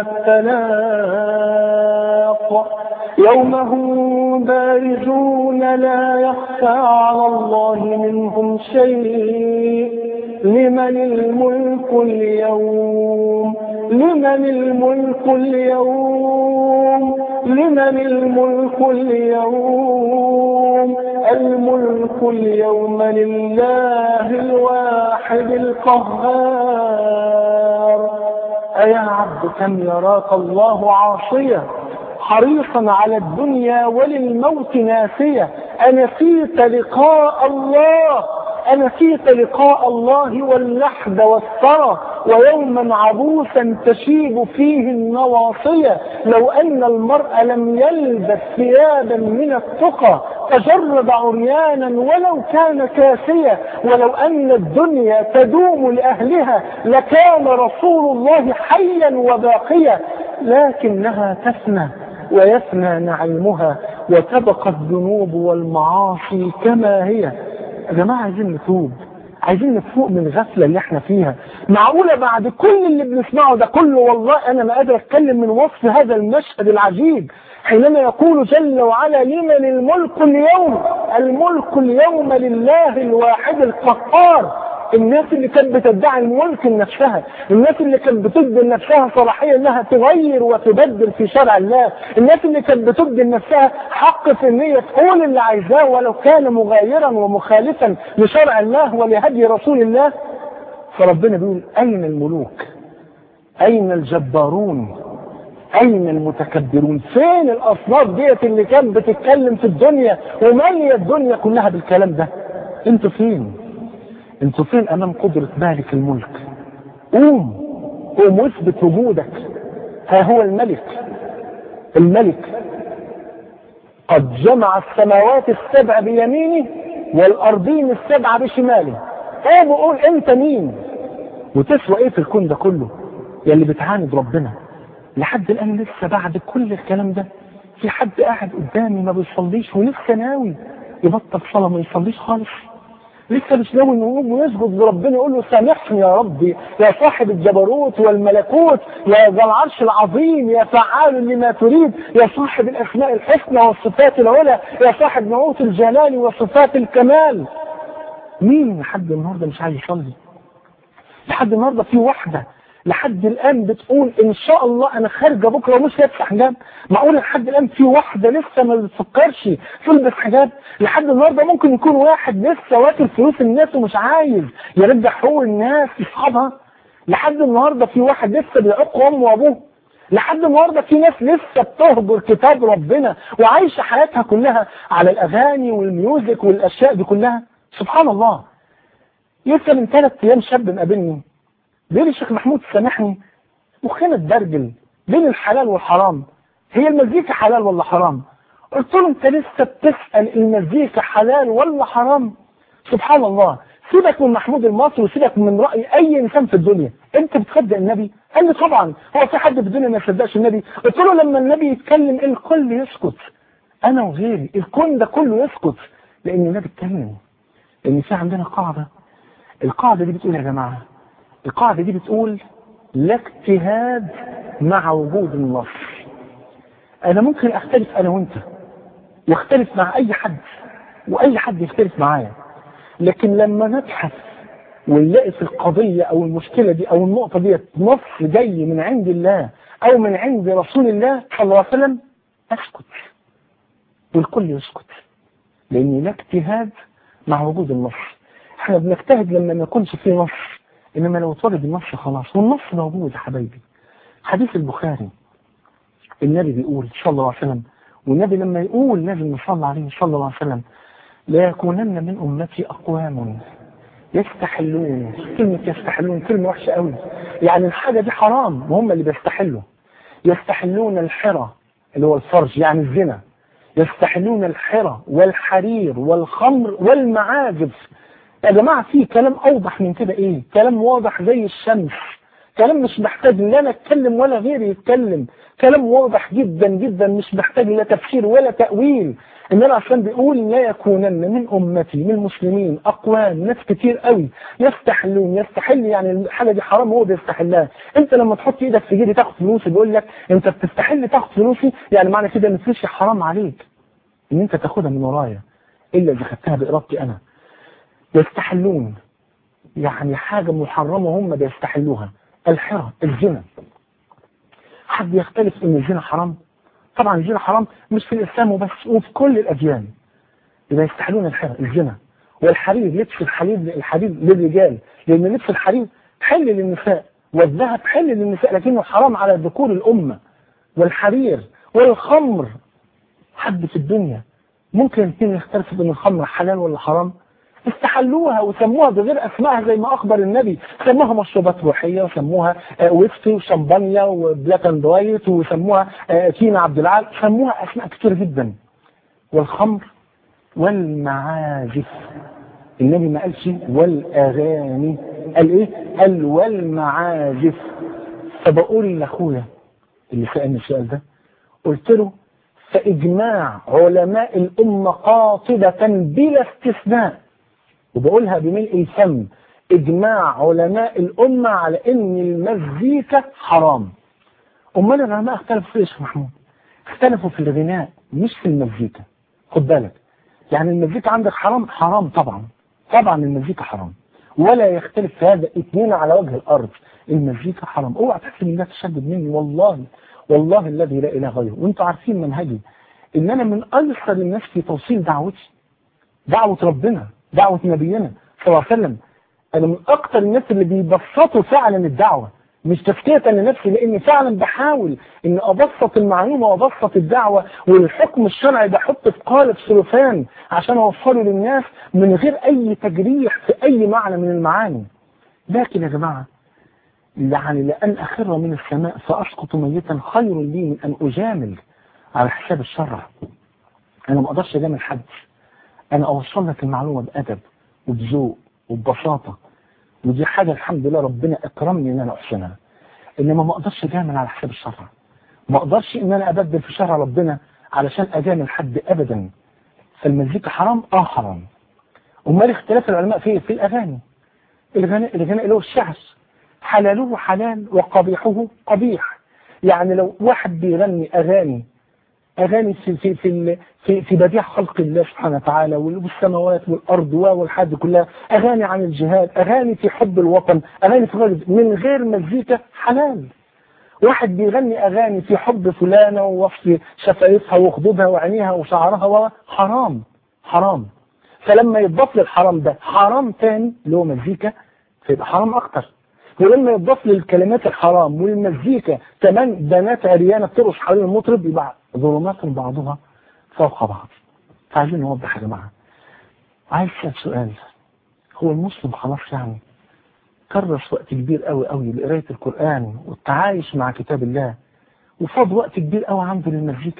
التلاق يوم هم بارزون لا يخفى على الله منهم شيء لمن الملك اليوم لمن الملك اليوم لمن الملك اليوم الملك اليوم لله الواحد القهار أيا عبد كم يراك الله عاصيا حريصا على الدنيا وللموت ناسية أنسيت لقاء الله أنسيت لقاء الله واللحد والثرى ويوما عبوسا تشيب فيه النواصية لو أن المرء لم يلبس ثيابا من التقى تجرد عريانا ولو كان كاسيا ولو أن الدنيا تدوم لأهلها لكان رسول الله حيا وباقيا لكنها تفنى ويفنى نعيمها وتبقى الذنوب والمعاصي كما هي يا جماعة عايزين نتوب عايزين نفوق من الغفلة اللي احنا فيها معقولة بعد كل اللي بنسمعه ده كله والله انا ما قادر اتكلم من وصف هذا المشهد العجيب حينما يقول جل وعلا لمن الملك اليوم الملك اليوم لله الواحد القهار الناس اللي كانت بتدعي الملك لنفسها الناس اللي كانت بتدي لنفسها صلاحية انها تغير وتبدل في شرع الله الناس اللي كانت بتدي لنفسها حق في ان هي تقول اللي عايزاه ولو كان مغايرا ومخالفا لشرع الله ولهدي رسول الله فربنا بيقول اين الملوك اين الجبارون اين المتكبرون فين الاصناف ديت اللي كانت بتتكلم في الدنيا وماليه الدنيا كلها بالكلام ده انتوا فين انتوا فين امام قدرة مالك الملك قوم قوم واثبت وجودك ها هو الملك الملك قد جمع السماوات السبع بيمينه والارضين السبع بشماله قوم وقول انت مين وتسوى ايه في الكون ده كله يا اللي بتعاند ربنا لحد الان لسه بعد كل الكلام ده في حد قاعد قدامي ما بيصليش ولسه ناوي يبطل صلاه ما يصليش خالص لسه مش ناوي يقوم ويسجد لربنا يقول له سامحني يا ربي يا صاحب الجبروت والملكوت يا ذا العرش العظيم يا فعال لما تريد يا صاحب الاسماء الحسنى والصفات العلى يا صاحب نعوت الجلال وصفات الكمال مين لحد النهارده مش عايز يصلي لحد النهارده في واحده لحد الان بتقول ان شاء الله انا خارجه بكره ومش لابسه حجاب معقول لحد الان في واحده لسه ما بتفكرش تلبس حجاب لحد النهارده ممكن يكون واحد لسه واكل فلوس الناس ومش عايز يرجع حقوق الناس لاصحابها لحد النهارده في واحد لسه بيعق امه وابوه لحد النهارده في ناس لسه بتهجر كتاب ربنا وعايشه حياتها كلها على الاغاني والميوزك والاشياء دي كلها سبحان الله لسه من ثلاث ايام شاب مقابلني بيقول الشيخ محمود سامحني مخنا اتبرجل بين الحلال والحرام هي المزيكا حلال ولا حرام قلت له انت لسه بتسأل المزيكا حلال ولا حرام سبحان الله سيبك من محمود المصري وسيبك من رأي اي انسان في الدنيا انت بتصدق النبي قال لي طبعا هو في حد في الدنيا ما يصدقش النبي قلت له لما النبي يتكلم الكل يسكت انا وغيري الكون ده كله يسكت لان النبي اتكلم لان في عندنا قاعدة القاعدة دي بتقول يا جماعة القاعدة دي بتقول لا اجتهاد مع وجود النص انا ممكن اختلف انا وانت واختلف مع اي حد واي حد يختلف معايا لكن لما نبحث ونلاقي في القضية او المشكلة دي او النقطة دي نص جاي من عند الله او من عند رسول الله صلى الله عليه وسلم اسكت والكل يسكت لان لا اجتهاد مع وجود النص احنا بنجتهد لما ما يكونش فيه نص انما لو اتوجد النص خلاص والنص موجود يا حبايبي حديث البخاري النبي بيقول صلى الله عليه وسلم والنبي لما يقول لازم نصلي عليه صلى الله عليه وسلم لا يكونن من امتي اقوام يستحلون كلمة يستحلون كلمة وحشة قوي يعني الحاجة دي حرام وهم اللي بيستحلوا يستحلون الحرى اللي هو الفرج يعني الزنا يستحلون الحرى والحرير والخمر والمعازف يا جماعة في كلام أوضح من كده إيه كلام واضح زي الشمس كلام مش محتاج لا أنا أتكلم ولا غيري يتكلم كلام واضح جدا جدا مش محتاج لا تفسير ولا تأويل إنما عشان بيقول لا يكونن من أمتي من المسلمين أقوام ناس كتير قوي يستحلون يستحل يعني الحاجة دي حرام هو بيستحلها أنت لما تحط إيدك في جيبي تاخد فلوسي بيقول لك أنت بتستحل تاخد فلوسي يعني معنى كده إن فلوسي حرام عليك إن أنت تاخدها من ورايا إلا إذا خدتها بإرادتي أنا يستحلون يعني حاجة محرمة هم بيستحلوها الحرى الزنا حد يختلف ان الزنا حرام طبعا الزنا حرام مش في الاسلام وبس وفي كل الاديان يبقى يستحلون الحرى الزنا والحرير لبس الحرير الحرير للرجال لان لبس الحرير حل للنساء والذهب حل للنساء لكنه حرام على ذكور الامه والحرير والخمر حد في الدنيا ممكن الاثنين يختلفوا بين الخمر حلال ولا حرام استحلوها وسموها بغير اسمائها زي ما اخبر النبي سموها مشروبات روحيه وسموها ويسكي وشمبانيا وبلاك اند وايت وسموها كينا عبد العال سموها اسماء كتير جدا والخمر والمعازف النبي ما قالش والاغاني قال ايه قال والمعازف فبقول لاخويا اللي سالني السؤال ده قلت له فاجماع علماء الامه قاطبه بلا استثناء وبقولها بملء الفم اجماع علماء الامه على ان المزيكا حرام امال العلماء اختلفوا في ايش يا محمود اختلفوا في الغناء مش في المزيكا خد بالك يعني المزيكا عندك حرام حرام طبعا طبعا المزيكا حرام ولا يختلف في هذا اثنين على وجه الارض المزيكا حرام اوعى تحسب انها تشدد مني والله والله الذي لا اله غيره وانتم عارفين منهجي ان انا من ايسر الناس في توصيل دعوتي دعوه ربنا دعوة نبينا صلى الله عليه وسلم أنا من أكثر الناس اللي بيبسطوا فعلا الدعوة مش تفكية لنفسي لأني فعلا بحاول إن أبسط المعلومة وأبسط الدعوة والحكم الشرعي بحط في قالب سلوفان عشان أوصله للناس من غير أي تجريح في أي معنى من المعاني لكن يا جماعة يعني لأن أخر من السماء فأسقط ميتا خير لي من أن أجامل على حساب الشرع أنا ما أقدرش أجامل حد انا اوصل لك المعلومه بادب وبذوق وببساطه ودي حاجه الحمد لله ربنا اكرمني ان انا احسنها انما ما اقدرش اجامل على حساب الشرع ما اقدرش ان انا ابدل في شرع ربنا علشان اجامل حد ابدا فالمزيكا حرام اه حرام امال اختلاف العلماء في في الاغاني الغناء الغناء اللي هو الشعر حلاله حلال وقبيحه قبيح يعني لو واحد بيغني اغاني اغاني في في في في, في بديع خلق الله سبحانه وتعالى والسماوات والارض والحد كلها اغاني عن الجهاد اغاني في حب الوطن اغاني في غير من غير مزيكا حلال واحد بيغني اغاني في حب فلانه ووصف شفايفها وخدودها وعينيها وشعرها حرام حرام فلما يضاف للحرام ده حرام تاني اللي هو مزيكا فيبقى حرام اكتر ولما يضاف للكلمات الحرام والمزيكا كمان بنات عريانه بترقص حوالين المطرب يبقى ظلمات بعضها فوق بعض فعايزين نوضح يا جماعه عايز اسال سؤال هو المسلم خلاص يعني كرس وقت كبير قوي قوي لقرايه القران والتعايش مع كتاب الله وفاض وقت كبير قوي عنده للمزيكا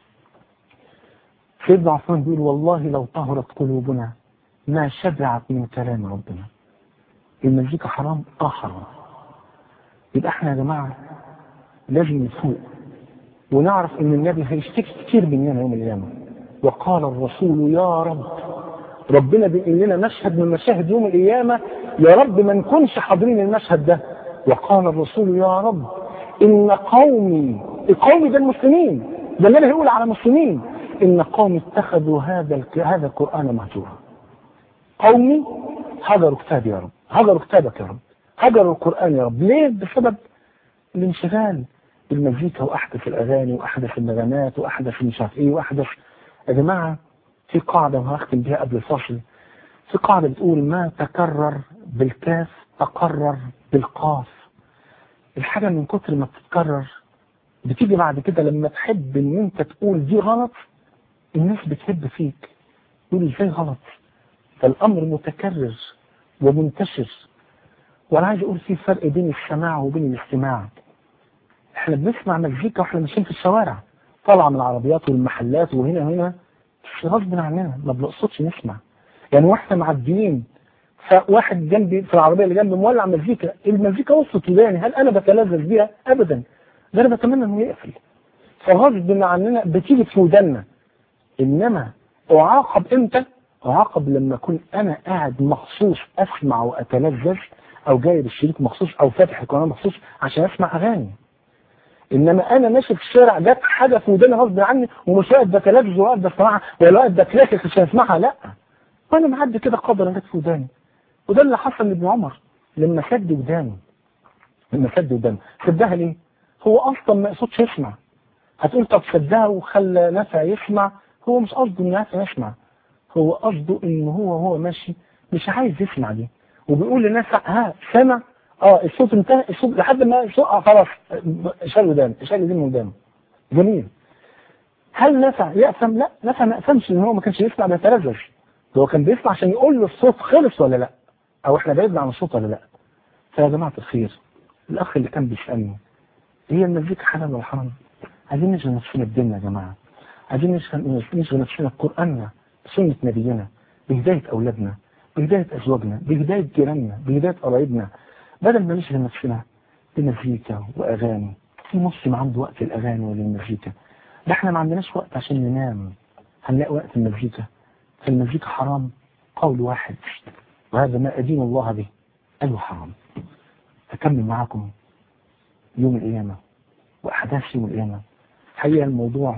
سيدنا عثمان بيقول والله لو طهرت قلوبنا ما شبعت من كلام ربنا المزيكا حرام اه حرام يبقى احنا يا جماعه لازم نفوق ونعرف ان النبي هيشتكي كتير مننا يوم القيامه وقال الرسول يا رب ربنا بيقول لنا مشهد من مشاهد يوم القيامه يا رب ما نكونش حاضرين المشهد ده وقال الرسول يا رب ان قومي القوم ده المسلمين ده النبي هيقول على مسلمين ان قومي اتخذوا هذا هذا القران مهجورا قومي هجروا كتابي يا رب هجروا كتابك يا رب هجروا القران يا رب ليه بسبب الانشغال بالمزيكا واحدث الاغاني واحدث النغمات واحدث مش عارف ايه واحدث يا جماعه في قاعده وهختم بيها قبل الفصل في قاعده بتقول ما تكرر بالكاف تقرر بالقاف الحاجه من كتر ما بتتكرر بتيجي بعد كده لما تحب ان انت تقول دي غلط الناس بتحب فيك تقول ازاي غلط فالامر متكرر ومنتشر وانا عايز اقول في فرق بين السماع وبين الاستماع احنا بنسمع مزيكا واحنا ماشيين في الشوارع طالعه من العربيات والمحلات وهنا وهنا بس غصب عننا ما بنقصدش نسمع يعني واحنا معديين فواحد جنبي في العربيه اللي جنبي مولع مزيكا المزيكا وصلت وداني هل انا بتلذذ بيها ابدا ده انا بتمنى انه يقفل فغصب عننا بتيجي في ودنا انما اعاقب امتى اعاقب لما اكون انا قاعد مخصوص اسمع واتلذذ او جايب الشريك مخصوص او فاتح القناه مخصوص عشان اسمع اغاني انما انا ماشي في الشارع جت حاجه في وداني غصب عني ومش واقف بتلذذ وواقف بسمعها ولا واقف بتلاكك عشان اسمعها لا وانا معدي كده قدر جت في وداني وده اللي حصل لابن عمر لما سد ودانه لما سد ودانه سدها ليه؟ هو اصلا ما يقصدش يسمع هتقول طب سدها وخلى نافع يسمع هو مش قصده ان نافع يسمع هو قصده ان هو هو ماشي مش عايز يسمع دي وبيقول لنافع ها سمع اه الصوت انتهى الصوت لحد ما الصوت آه خلاص شال ودانه شال ايديه من ودانه جميل هل نافع يأثم؟ لا نافع ما يأثمش ان هو ما كانش يسمع بيتلذذ هو كان بيسمع عشان يقول له الصوت خلص ولا لا او احنا بعدنا عن الصوت ولا لا فيا جماعه الخير الاخ اللي كان بيسالني هي المزيكا حلال ولا حرام عايزين نشغل نفسنا بديننا يا جماعه عايزين نشغل نفسنا بقراننا بسنه نبينا بهدايه اولادنا بهدايه ازواجنا بهدايه جيراننا بهدايه قرايبنا بدل ما نشغل نفسنا بمزيكا واغاني في مسلم عنده وقت الاغاني وللمزيكا ده احنا ما عندناش وقت عشان ننام هنلاقي وقت المزيكا فالمزيكا حرام قول واحد وهذا ما أدين الله به أيوه حرام أكمل معكم يوم القيامة وأحداث يوم القيامة حقيقة الموضوع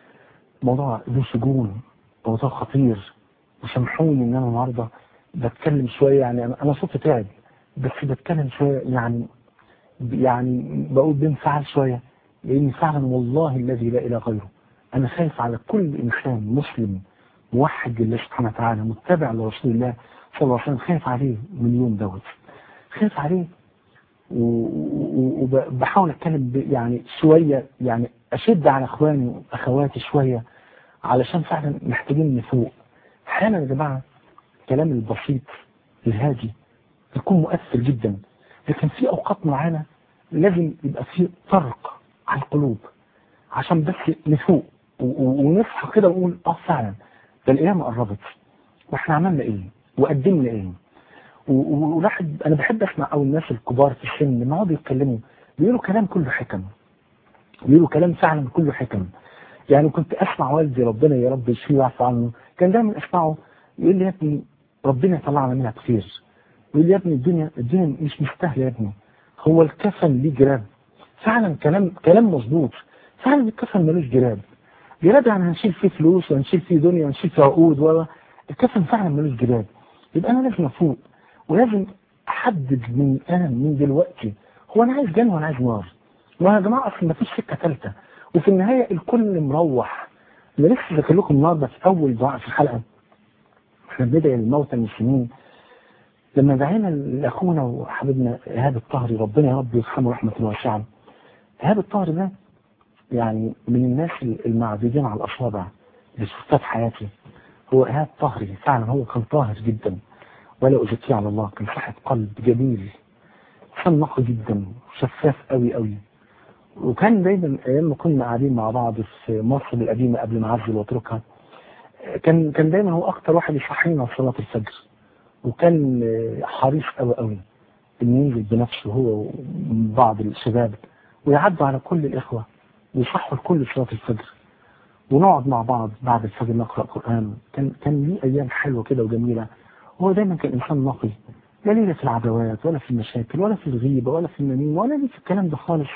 موضوع ذو سجون موضوع خطير وسامحوني إن أنا النهاردة بتكلم شوية يعني أنا صوتي تعب بس بتكلم شوية يعني يعني بقول بانفعال شوية لأن فعلا والله الذي لا إله غيره أنا خايف على كل إنسان مسلم موحد لله سبحانه وتعالى متبع لرسول الله صلى الله عليه وسلم خايف عليه من اليوم دوت خايف عليه وبحاول اتكلم يعني شويه يعني اشد على اخواني واخواتي شويه علشان فعلا محتاجين نفوق احيانا يا جماعه الكلام البسيط الهادي يكون مؤثر جدا لكن في اوقات معينه لازم يبقى في طرق على القلوب عشان بس نفوق ونصحى كده ونقول اه فعلا ده القيامه قربت واحنا عملنا ايه وقدمنا ايه وواحد انا بحب اسمع او الناس الكبار في السن لما يقعدوا يتكلموا بيقولوا كلام كله حكم بيقولوا كلام فعلا كله حكم يعني كنت اسمع والدي ربنا يا رب يشفيه ويعفو عنه كان دايما اسمعه يقول لي يا ابني ربنا يطلعنا منها بخير يقول لي يا ابني الدنيا الدنيا مش مستاهله يا ابني هو الكفن ليه جراب فعلا كلام كلام مظبوط فعلا الكفن ملوش جراب جراب يعني هنشيل فيه فلوس وهنشيل فيه دنيا وهنشيل فيه عقود و الكفن فعلا ملوش جراب يبقى انا لازم افوق ولازم احدد من انا من دلوقتي هو انا عايز جنه ولا عايز نار ما يا جماعه اصل مفيش سكه ثالثه وفي النهايه الكل مروح انا لسه ذاكر لكم النهارده في اول دعاء في الحلقه احنا بندعي الموتى المسلمين لما دعينا لاخونا وحبيبنا ايهاب الطهري ربنا يا رب يرحمه رحمه واسعه ايهاب الطهري ده يعني من الناس المعدودين على الاصابع اللي شفتها في حياتي هو ايهاب طهري فعلا هو كان طاهر جدا ولا أزكي على الله كان صاحب قلب جميل كان نقي جدا شفاف قوي قوي وكان دايما ايام ما كنا قاعدين مع بعض في مصر القديمه قبل ما اعزل واتركها كان كان دايما هو اكتر واحد يصحينا صلاه الفجر وكان حريص قوي قوي انه ينزل بنفسه هو وبعض الشباب ويعدوا على كل الاخوه ويصحوا الكل صلاه الفجر ونقعد مع بعض بعد الفجر نقرا قران كان كان ليه ايام حلوه كده وجميله هو دايما كان انسان نقي لا ليه في العداوات ولا في المشاكل ولا في الغيبه ولا في النميمه ولا ليه في الكلام ده خالص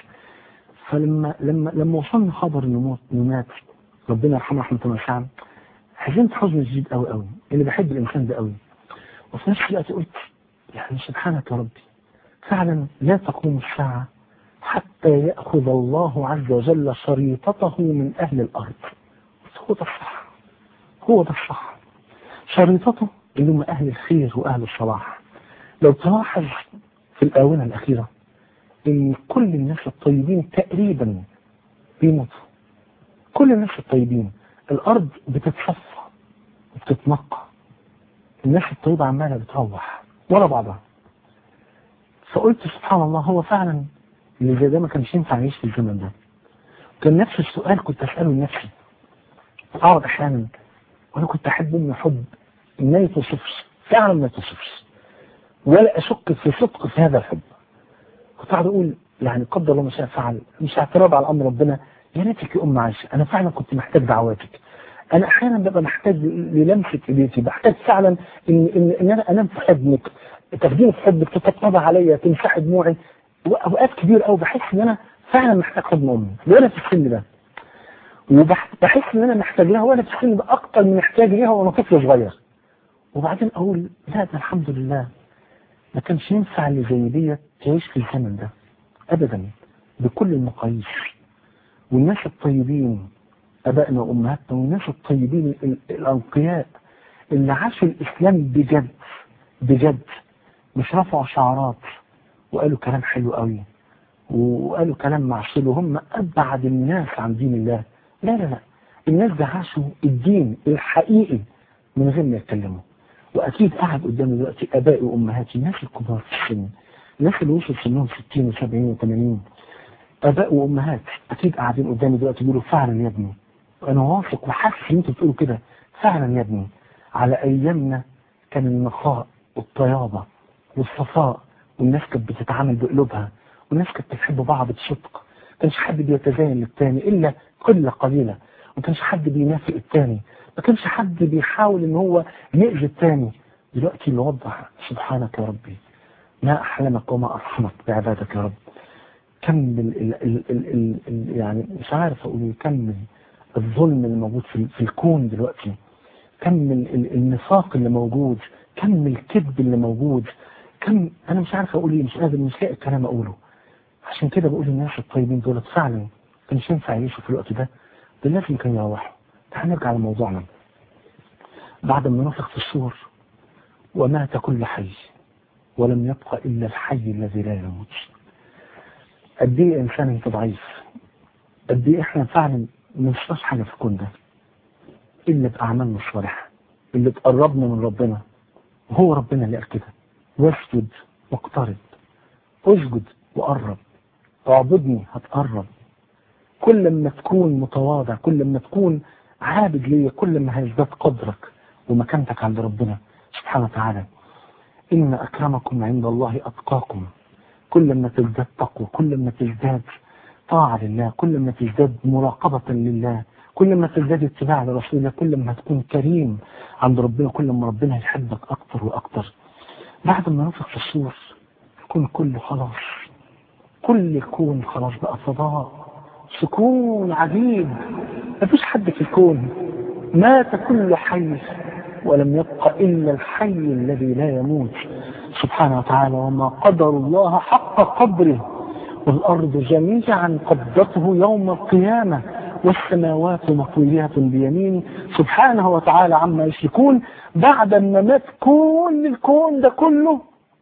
فلما لما لما وصلنا خبر انه موت انه مات ربنا يرحمه رحمه الله واسعه حزنت حزن شديد قوي قوي اللي بحب الانسان ده قوي وفي نفس الوقت قلت يعني سبحانك يا ربي فعلا لا تقوم الساعه حتى ياخذ الله عز وجل شريطته من اهل الارض هو ده الصح هو ده الصح شريطته اللي هم أهل الخير وأهل الصلاح لو تلاحظ في الآونة الأخيرة إن كل الناس الطيبين تقريبا بيموتوا كل الناس الطيبين الأرض بتتصفى وبتتنقى الناس الطيبة عمالة بتروح ولا بعضها فقلت سبحان الله هو فعلا اللي زي ده ما كانش ينفع يعيش في الزمن ده كان نفس السؤال كنت اساله لنفسي اقعد احيانا وانا كنت احب امي حب ما يتوصفش فعلا ما يتوصفش ولا اشك في صدق في هذا الحب كنت قاعد اقول يعني قدر الله ما شاء فعل مش اعتراض على امر ربنا يا ريتك يا ام عائشه انا فعلا كنت محتاج دعواتك انا احيانا ببقى محتاج للمسه ايديكي بحتاج فعلا ان ان, إن انا انام في حضنك تاخديني في حضنك تطبطبي عليا تمسحي دموعي واوقات كتير قوي بحس ان انا فعلا محتاج حضن امي وانا في السن ده وبحس ان انا محتاج لها وانا في السن ده اكتر من احتاج ليها وانا طفل صغير وبعدين اقول لا ده الحمد لله ما كانش ينفع اللي زي ديت تعيش في الزمن ده ابدا بكل المقاييس والناس الطيبين ابائنا وامهاتنا والناس الطيبين الانقياء اللي عاشوا الاسلام بجد بجد مش رفعوا شعارات وقالوا كلام حلو قوي وقالوا كلام معسول وهم ابعد الناس عن دين الله لا لا لا الناس ده عاشوا الدين الحقيقي من غير ما يتكلموا واكيد قاعد قدامي دلوقتي ابائي وامهاتي الناس الكبار في السن الناس اللي وصل سنهم 60 و70 و80 اباء وامهات اكيد قاعدين قدامي دلوقتي بيقولوا فعلا يا ابني وانا واثق وحاسس ان انتوا بتقولوا كده فعلا يا ابني على ايامنا كان النقاء والطيابه والصفاء والناس كانت بتتعامل بقلوبها والناس كانت بتحب بعض بصدق ما كانش حد بيتزين للتاني الا قله قليله ما كانش حد بينافق التاني ما كانش حد بيحاول ان هو يأذي التاني دلوقتي الوضع سبحانك يا ربي ما احلمك وما ارحمك بعبادك يا رب كم ال ال ال ال ال ال يعني مش عارف اقول كم الظلم اللي موجود في, في الكون دلوقتي كم ال ال النفاق اللي موجود كم الكذب اللي موجود كم انا مش عارف اقول ايه مش قادر مش لاقي الكلام اقوله عشان كده بقول الناس الطيبين دول فعلا كانش ينفع يعيشوا في الوقت ده دول لازم كانوا يروحوا تعال نرجع لموضوعنا بعد ما نفخ في الصور ومات كل حي ولم يبقى إلا الحي الذي لا يموت قد ايه انسان انت ضعيف قد ايه احنا فعلا ما نشتاش حاجه في الكون ده الا باعمالنا الصالحه اللي تقربنا من ربنا وهو ربنا اللي قال كده واسجد واقترب اسجد وقرب اعبدني هتقرب كل ما تكون متواضع كل ما تكون عابد ليا كل ما هيزداد قدرك ومكانتك عند ربنا سبحانه وتعالى إن أكرمكم عند الله أتقاكم كل ما تزداد تقوى كل ما تزداد طاعة لله كل ما تزداد مراقبة لله كل ما تزداد اتباع لرسول الله كل ما تكون كريم عند ربنا كل ما ربنا يحبك أكتر وأكتر بعد ما نفخ في الصور يكون كله خلاص كل الكون خلاص بقى فضاء سكون عجيب مفيش حد في الكون مات كل حي ولم يبق إلا الحي الذي لا يموت سبحانه وتعالى وما قدر الله حق قدره والأرض جميعا قبضته يوم القيامة والسماوات مطويات بيمينه سبحانه وتعالى عما يشركون بعد ما مات كل الكون ده كله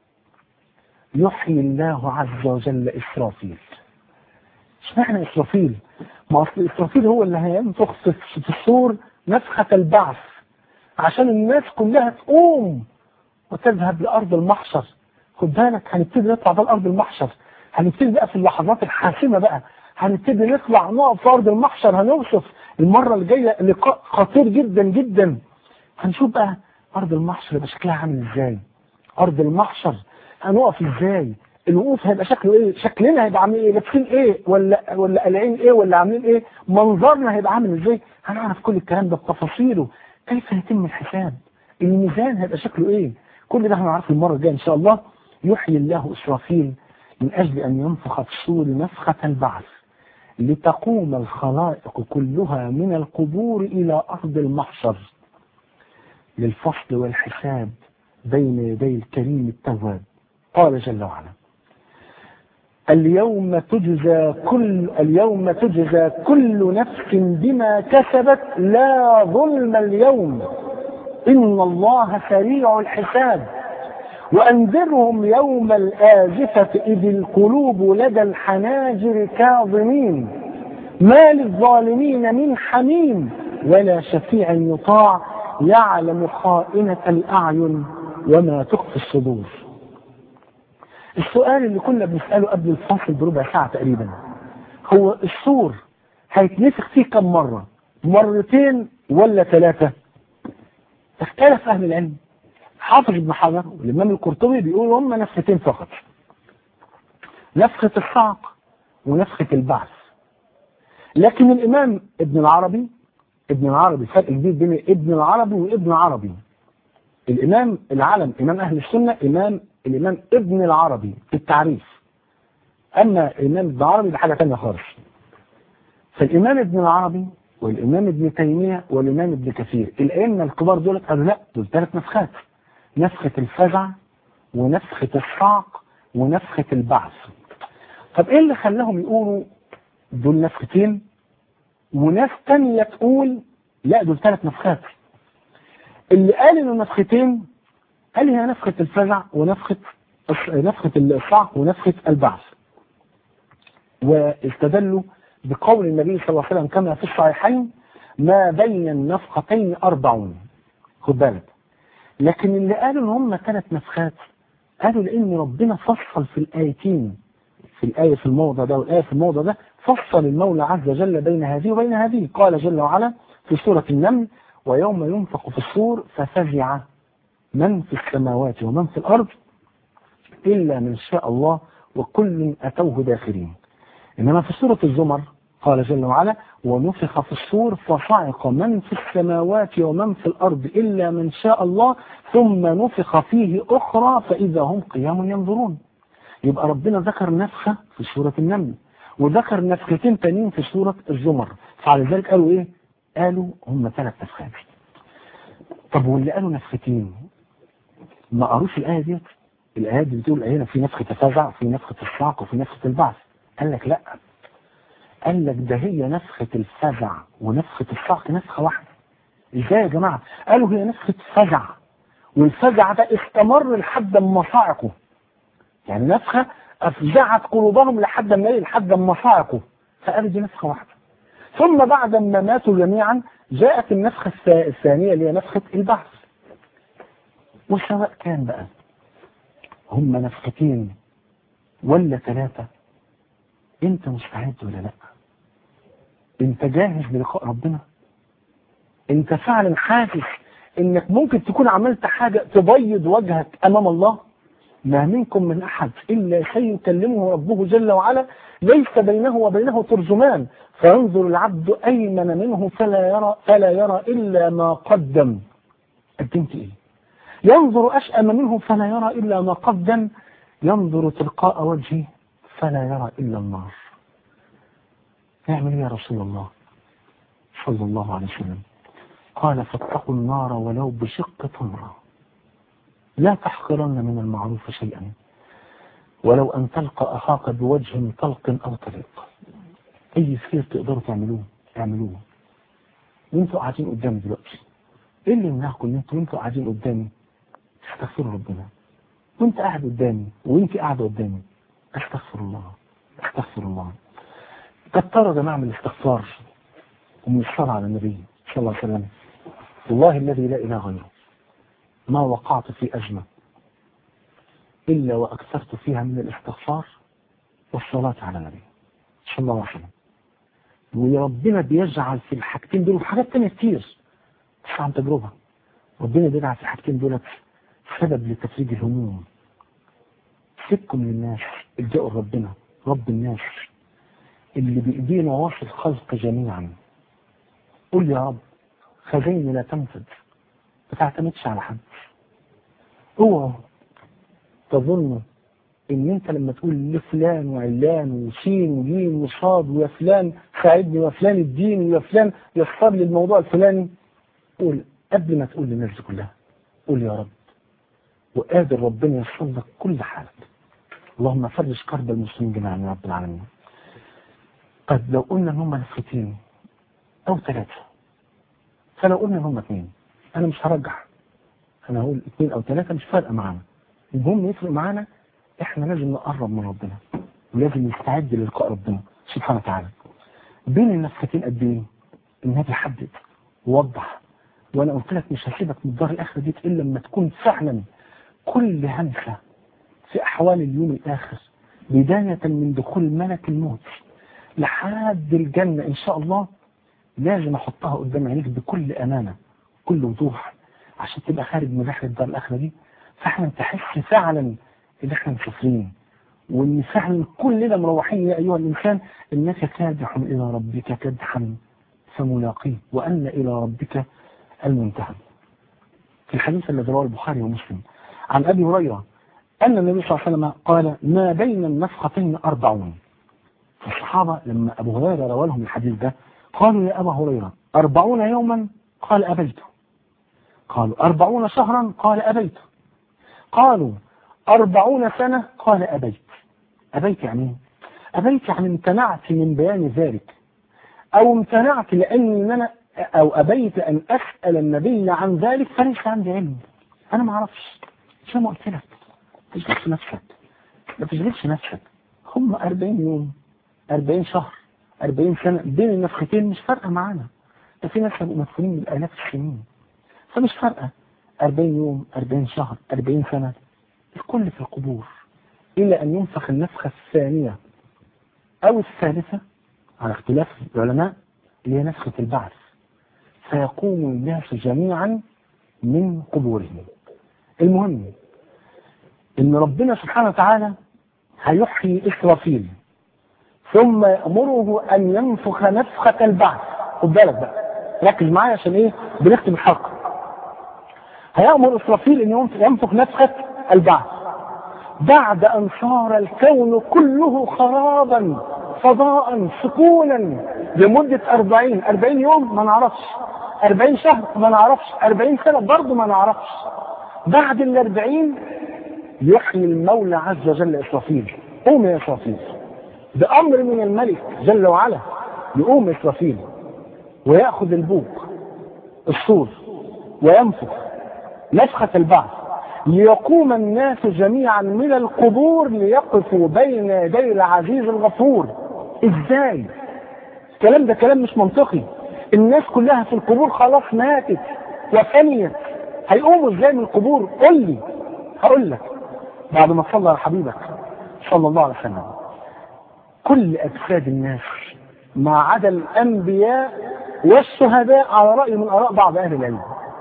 يحيي الله عز وجل إسرافيل اشمعنى إسرافيل؟ ما أصل إسرافيل هو اللي هينفخ في الصور نفخة البعث عشان الناس كلها تقوم وتذهب لأرض المحشر خد بالك هنبتدي نطلع بقى لأرض المحشر هنبتدي بقى في اللحظات الحاسمة بقى هنبتدي نطلع نقف في أرض المحشر هنوصف المرة الجاية لقاء خطير جدا جدا هنشوف بقى أرض المحشر يبقى شكلها عامل ازاي أرض المحشر هنقف ازاي الوقوف هيبقى شكله ايه شكلنا هيبقى عامل ايه لابسين ايه ولا ولا قلعين ايه ولا عاملين ايه منظرنا هيبقى عامل ازاي هنعرف كل الكلام ده بتفاصيله كيف يتم الحساب الميزان هيبقى شكله ايه كل ده هنعرفه المره الجايه ان شاء الله يحيي الله اسرافيل من اجل ان ينفخ في الصور نفخه البعث لتقوم الخلائق كلها من القبور الى ارض المحشر للفصل والحساب بين يدي الكريم التواب قال جل وعلا اليوم تجزى كل اليوم تجزى كل نفس بما كسبت لا ظلم اليوم إن الله سريع الحساب وأنذرهم يوم الآزفة إذ القلوب لدى الحناجر كاظمين ما للظالمين من حميم ولا شفيع يطاع يعلم خائنة الأعين وما تخفي الصدور السؤال اللي كنا بنسأله قبل الفصل بربع ساعة تقريبا هو السور هيتنفخ فيه كم مرة مرتين ولا ثلاثة اختلف أهل العلم حافظ ابن حجر والإمام القرطبي بيقولوا هم نفختين فقط نفخة الصعق ونفخة البعث لكن الإمام ابن العربي ابن العربي فرق كبير بين ابن العربي وابن عربي الإمام العالم إمام أهل السنة إمام الإمام ابن العربي في التعريف أما الإمام ابن العربي ده حاجة ثانيه خالص فالإمام ابن العربي والإمام ابن تيمية والإمام ابن كثير الأئمة الكبار دول قالوا لا دول ثلاث نفخات نفخة الفزع ونفخة الصعق ونفخة البعث طب ايه اللي خلاهم يقولوا دول نفختين وناس تانية تقول لا دول ثلاث نفخات اللي قال انه نفختين قال هي نفخة الفزع ونفخة نفخة الصعق ونفخة البعث واستدلوا بقول النبي صلى الله عليه وسلم كما في الصحيحين ما بين النفختين أربعون خد بالك لكن اللي قالوا ان هم ثلاث نفخات قالوا لان ربنا فصل في الايتين في الايه في الموضع ده والايه في الموضع ده فصل المولى عز وجل بين هذه وبين هذه قال جل وعلا في سوره النمل ويوم ينفق في الصور ففزع من في السماوات ومن في الارض الا من شاء الله وكل اتوه داخرين انما في سوره الزمر قال جل وعلا ونفخ في الصور فصعق من في السماوات ومن في الأرض إلا من شاء الله ثم نفخ فيه أخرى فإذا هم قيام ينظرون يبقى ربنا ذكر نفخة في سورة النمل وذكر نفختين تانيين في سورة الزمر فعلى ذلك قالوا إيه؟ قالوا هم ثلاث نفخات طب واللي قالوا نفختين ما قروش الآية ديت الآيات دي بتقول هنا في نفخة الفزع وفي نفخة الصعق وفي نفخة البعث قال لك لا قال لك ده هي نفخة الفزع ونفخة الصعق نفخة واحدة ازاي يا جماعة قالوا هي نفخة فزع والفزع ده استمر لحد ما صعقوا يعني نفخة افزعت قلوبهم لحد ما لحد ما صعقوا فقالوا دي نفخة واحدة ثم بعد ما ماتوا جميعا جاءت النفخة الثانية اللي هي نفخة البعث وسواء كان بقى هم نفختين ولا ثلاثة انت مستعد ولا لا انت جاهز للقاء ربنا انت فعلا حاسس انك ممكن تكون عملت حاجة تبيض وجهك امام الله ما منكم من احد الا سيكلمه ربه جل وعلا ليس بينه وبينه ترجمان فينظر العبد ايمن منه فلا يرى فلا يرى الا ما قدم قدمت ايه ينظر اشأم منه فلا يرى الا ما قدم ينظر تلقاء وجهه فلا يرى الا النار نعمل يا رسول الله صلى الله عليه وسلم قال فاتقوا النار ولو بشق تمرة لا تحقرن من المعروف شيئا ولو أن تلقى أخاك بوجه طلق أو طليق أي خير تقدروا تعملوه اعملوه وانتوا قاعدين قدامي دلوقتي ايه اللي يمنعكم ان انتوا وانتوا قاعدين قدامي تستغفروا ربنا وانت قاعد قدامي وانت قاعده قدامي استغفر الله استغفر الله كتروا يا جماعه من الاستغفار ومن الصلاه على النبي صلى الله عليه وسلم والله الذي لا اله غيره ما وقعت في ازمه الا واكثرت فيها من الاستغفار والصلاه على النبي صلى الله عليه وسلم وربنا بيجعل في الحاجتين دول وحاجات تانية كتير بس عن تجربة ربنا بيجعل في الحاجتين دول سبب لتفريج الهموم سيبكم للناس الجأوا لربنا رب الناس اللي بإيدينا واصل الخلق جميعا قل يا رب خزيني لا تنفذ ما تعتمدش على حد اوعوا تظنوا ان انت لما تقول لفلان وعلان وسين وجيم وصاد ويا فلان ساعدني ويا فلان الدين ويا فلان يسر لي الموضوع الفلاني قول قبل ما تقول للناس دي كلها قول يا رب وقادر ربنا ييسر لك كل حالك اللهم فرج كرب المسلمين جميعا يا رب العالمين طيب لو قلنا ان هم نفختين او ثلاثه فلو قلنا ان هم اثنين انا مش هرجح انا هقول اثنين او ثلاثه مش فارقه معانا المهم يفرق معانا احنا لازم نقرب من ربنا ولازم نستعد للقاء ربنا سبحانه وتعالى بين النفختين قد ايه النبي حدد ووضح وانا قلت لك مش هسيبك من الدار الاخره دي الا لما تكون فعلا كل همسه في أحوال اليوم الآخر بداية من دخول ملك الموت لحد الجنة إن شاء الله لازم أحطها قدام عينيك بكل أمانة كل وضوح عشان تبقى خارج من رحلة دار الآخرة دي فاحنا تحس فعلا إن احنا مسافرين وإن فعلا كلنا مروحين يا أيها الإنسان إنك كادح إلى ربك كدحا فملاقيه وأن إلى ربك المنتهى في الحديث الذي رواه البخاري ومسلم عن أبي هريرة أن النبي صلى الله عليه وسلم قال ما بين النفختين أربعون الصحابة لما أبو هريرة روى لهم الحديث ده قالوا يا أبا هريرة أربعون يوما قال أبيت قالوا أربعون شهرا قال أبيت قالوا أربعون سنة قال أبيت أبيت يعني ايه؟ أبيت يعني امتنعت من بيان ذلك أو امتنعت لأني أنا أو أبيت أن أسأل النبي عن ذلك فليس عندي علم أنا ما أعرفش شو ما قلت لك ما تشغلش نفسك ما تشغلش نفسك هم 40 يوم 40 شهر 40 سنة بين النفختين مش فارقة معانا ده في ناس هيبقوا مدفونين من آلاف السنين فمش فارقة 40 يوم 40 شهر 40 سنة الكل في القبور إلى أن ينفخ النفخة الثانية أو الثالثة على اختلاف العلماء اللي هي نفخة البعث فيقوم الناس جميعا من قبورهم المهم ان ربنا سبحانه وتعالى هيحيي إسرافيل ثم يأمره أن ينفخ نفخة البعث خد بالك بقى ركز معايا عشان إيه بنختم الحلقة هيأمر إسرافيل أن ينفخ نفخة البعث بعد أن صار الكون كله خرابا فضاء سكونا لمدة أربعين أربعين يوم ما نعرفش أربعين شهر ما نعرفش أربعين سنة برضه ما نعرفش بعد الأربعين يحيي المولى عز وجل إسرافيل قوم يا إسرافيل بأمر من الملك جل وعلا يقوم إسرافيل ويأخذ البوق الصور وينفخ نفخة البعث ليقوم الناس جميعا من القبور ليقفوا بين يدي العزيز الغفور ازاي الكلام ده كلام مش منطقي الناس كلها في القبور خلاص ماتت وفنيت هيقوموا ازاي من القبور قل لي هقول لك بعد ما صلى على حبيبك صلى الله عليه وسلم كل اجساد الناس ما عدا الانبياء والشهداء على راي من اراء بعض اهل العلم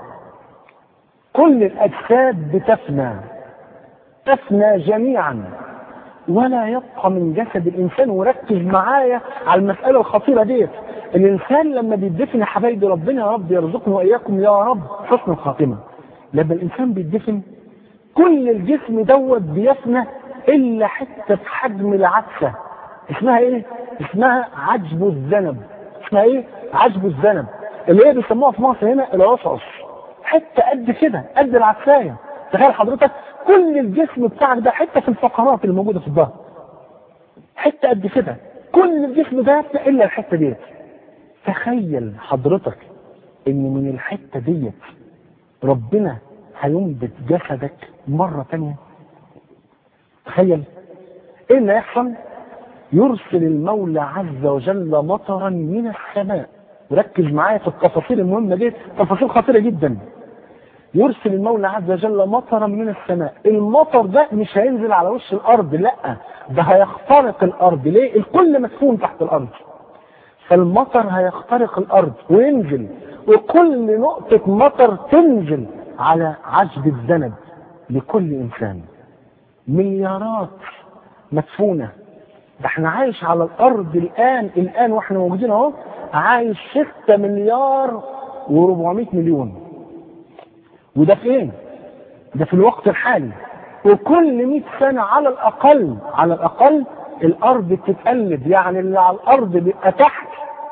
كل الاجساد بتفنى تفنى جميعا ولا يبقى من جسد الانسان وركز معايا على المساله الخطيره ديت الانسان لما بيدفن يا حبايبي ربنا يا رب يرزقنا واياكم يا رب حسن الخاتمه لما الانسان بيدفن كل الجسم دوت بيفنى الا حته بحجم العدسه اسمها ايه؟ اسمها عجب الذنب اسمها ايه؟ عجب الذنب اللي هي بيسموها في مصر هنا العصعص حته قد كده قد العدسايه تخيل حضرتك كل الجسم بتاعك ده حته في الفقرات اللي موجوده في الظهر حته قد كده كل الجسم ده الا الحته ديت تخيل حضرتك ان من الحته ديت ربنا هينبت جسدك مره ثانيه تخيل ايه اللي هيحصل يرسل المولى عز وجل مطرا من السماء وركز معايا في التفاصيل المهمه دي تفاصيل خطيره جدا يرسل المولى عز وجل مطرا من السماء المطر ده مش هينزل على وش الارض لا ده هيخترق الارض ليه الكل مدفون تحت الارض فالمطر هيخترق الارض وينزل وكل نقطة مطر تنزل على عجب الذنب لكل انسان مليارات مدفونة ده احنا عايش على الارض الان الان واحنا موجودين اهو عايش 6 مليار و400 مليون وده فين ده في الوقت الحالي وكل 100 سنة على الأقل على الأقل الأرض بتتقلب يعني اللي على الأرض بيبقى تحت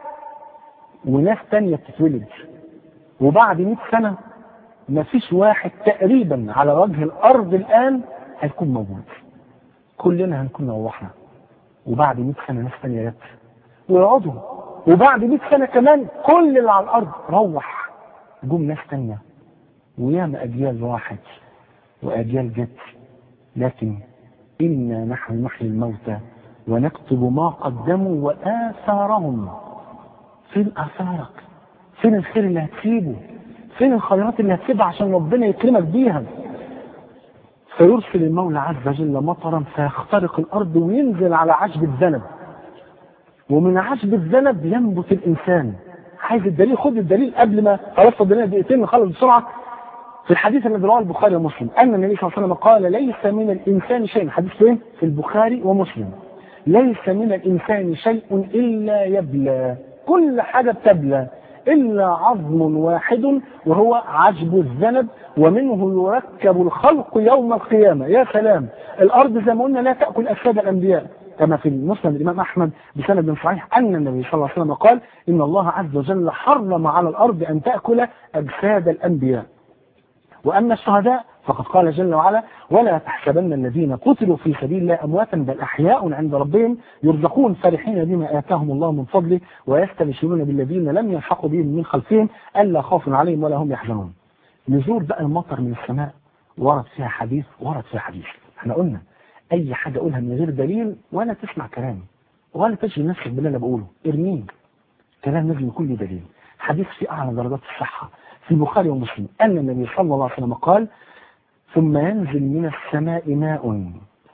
وناس تانية بتتولد وبعد 100 سنة مفيش واحد تقريبا على وجه الأرض الآن هيكون موجود كلنا هنكون روحنا وبعد 100 سنة ناس تانية جت ويقعدوا وبعد 100 سنة كمان كل اللي على الأرض روح جم ناس تانية وياما أجيال راحت وأجيال جت لكن إنا نحن نحيي الموتى ونكتب ما قدموا وآثارهم فين آثارك فين الخير اللي هتسيبه فين الخيرات اللي هتسيبها عشان ربنا يكرمك بيها فيرسل المولى عز وجل مطرا فيخترق الارض وينزل على عشب الذنب ومن عشب الذنب ينبت الانسان عايز الدليل خد الدليل قبل ما خلاص فضلنا دقيقتين نخلص بسرعه في الحديث الذي رواه البخاري ومسلم ان النبي صلى الله عليه وسلم قال ليس من الانسان شيء حديث فين في البخاري ومسلم ليس من الانسان شيء الا يبلى كل حاجه بتبلى الا عظم واحد وهو عجب الذنب ومنه يركب الخلق يوم القيامه يا سلام الارض زي ما قلنا لا تاكل اجساد الانبياء كما في المسند الامام احمد بسند صحيح ان النبي صلى الله عليه وسلم قال ان الله عز وجل حرم على الارض ان تاكل اجساد الانبياء واما الشهداء فقد قال جل وعلا ولا تحسبن الذين قتلوا في سبيل الله امواتا بل احياء عند ربهم يرزقون فرحين بما اتاهم الله من فضله ويستبشرون بالذين لم يلحقوا بهم من خلفهم الا خوف عليهم ولا هم يحزنون. نزول بقى المطر من السماء ورد فيها حديث ورد فيها حديث احنا قلنا اي حاجه اقولها من غير دليل ولا تسمع كلامي ولا تشغل نفسك باللي انا بقوله ارميه كلام لازم يكون له دليل حديث في اعلى درجات الصحه في البخاري ومسلم ان النبي صلى الله عليه وسلم قال ثم ينزل من السماء ماء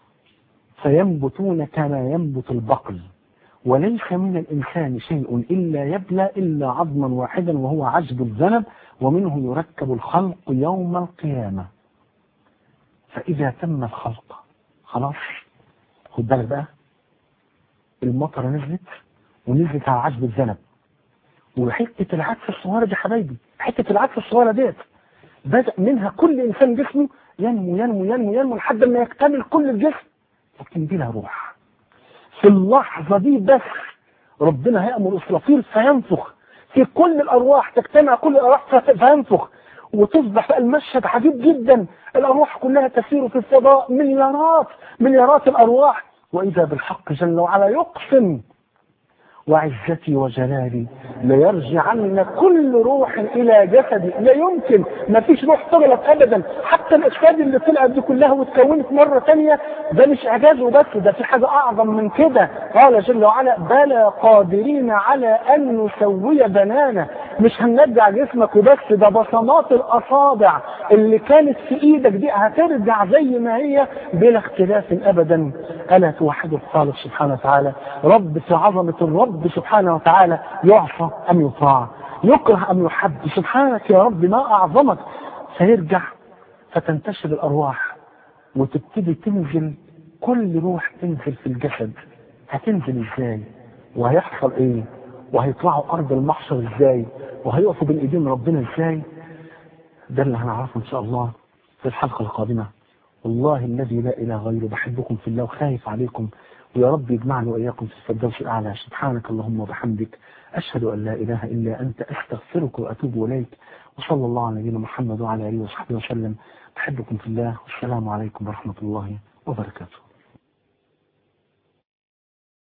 فينبتون كما ينبت البقل وليس من الإنسان شيء إلا يبلى إلا عظما واحدا وهو عجب الذنب ومنه يركب الخلق يوم القيامة فإذا تم الخلق خلاص خد بالك بقى المطر نزلت ونزلت على عجب الذنب وحتة العدسة الصغيرة دي حبايبي حتة العدسة الصغيرة ديت بدأ منها كل إنسان جسمه ينمو ينمو ينمو ينمو لحد ما يكتمل كل الجسم لكن بلا روح في اللحظة دي بس ربنا هيأمر إسرافيل فينفخ في كل الأرواح تجتمع كل الأرواح فينفخ وتصبح بقى المشهد عجيب جدا الأرواح كلها تسير في الفضاء مليارات مليارات الأرواح وإذا بالحق جل وعلا يقسم وعزتي وجلالي ليرجعن كل روح الى جسدي لا يمكن ما فيش روح طلعت ابدا حتى الاجساد اللي طلعت دي كلها واتكونت مره ثانيه ده مش اعجاز وبس ده في حاجه اعظم من كده قال جل وعلا بلى قادرين على ان نسوي بنانا مش هنرجع جسمك وبس ده بصمات الاصابع اللي كانت في ايدك دي هترجع زي ما هي بلا اختلاف ابدا الا توحد الخالق سبحانه وتعالى رب في عظمه الرب الرب سبحانه وتعالى يعصى أم يطاع يكره أم يحب سبحانك يا رب ما أعظمك فيرجع فتنتشر الأرواح وتبتدي تنزل كل روح تنزل في الجسد هتنزل ازاي وهيحصل ايه وهيطلعوا ارض المحشر ازاي وهيقفوا بين ايدين ربنا ازاي ده اللي هنعرفه ان شاء الله في الحلقه القادمه والله الذي لا اله غيره بحبكم في الله وخايف عليكم ويا رب يجمعني وإياكم في الفردوس الأعلى سبحانك اللهم وبحمدك أشهد أن لا إله إلا أنت أستغفرك وأتوب إليك وصلى الله على نبينا محمد وعلى آله وصحبه وسلم بحبكم في الله والسلام عليكم ورحمة الله وبركاته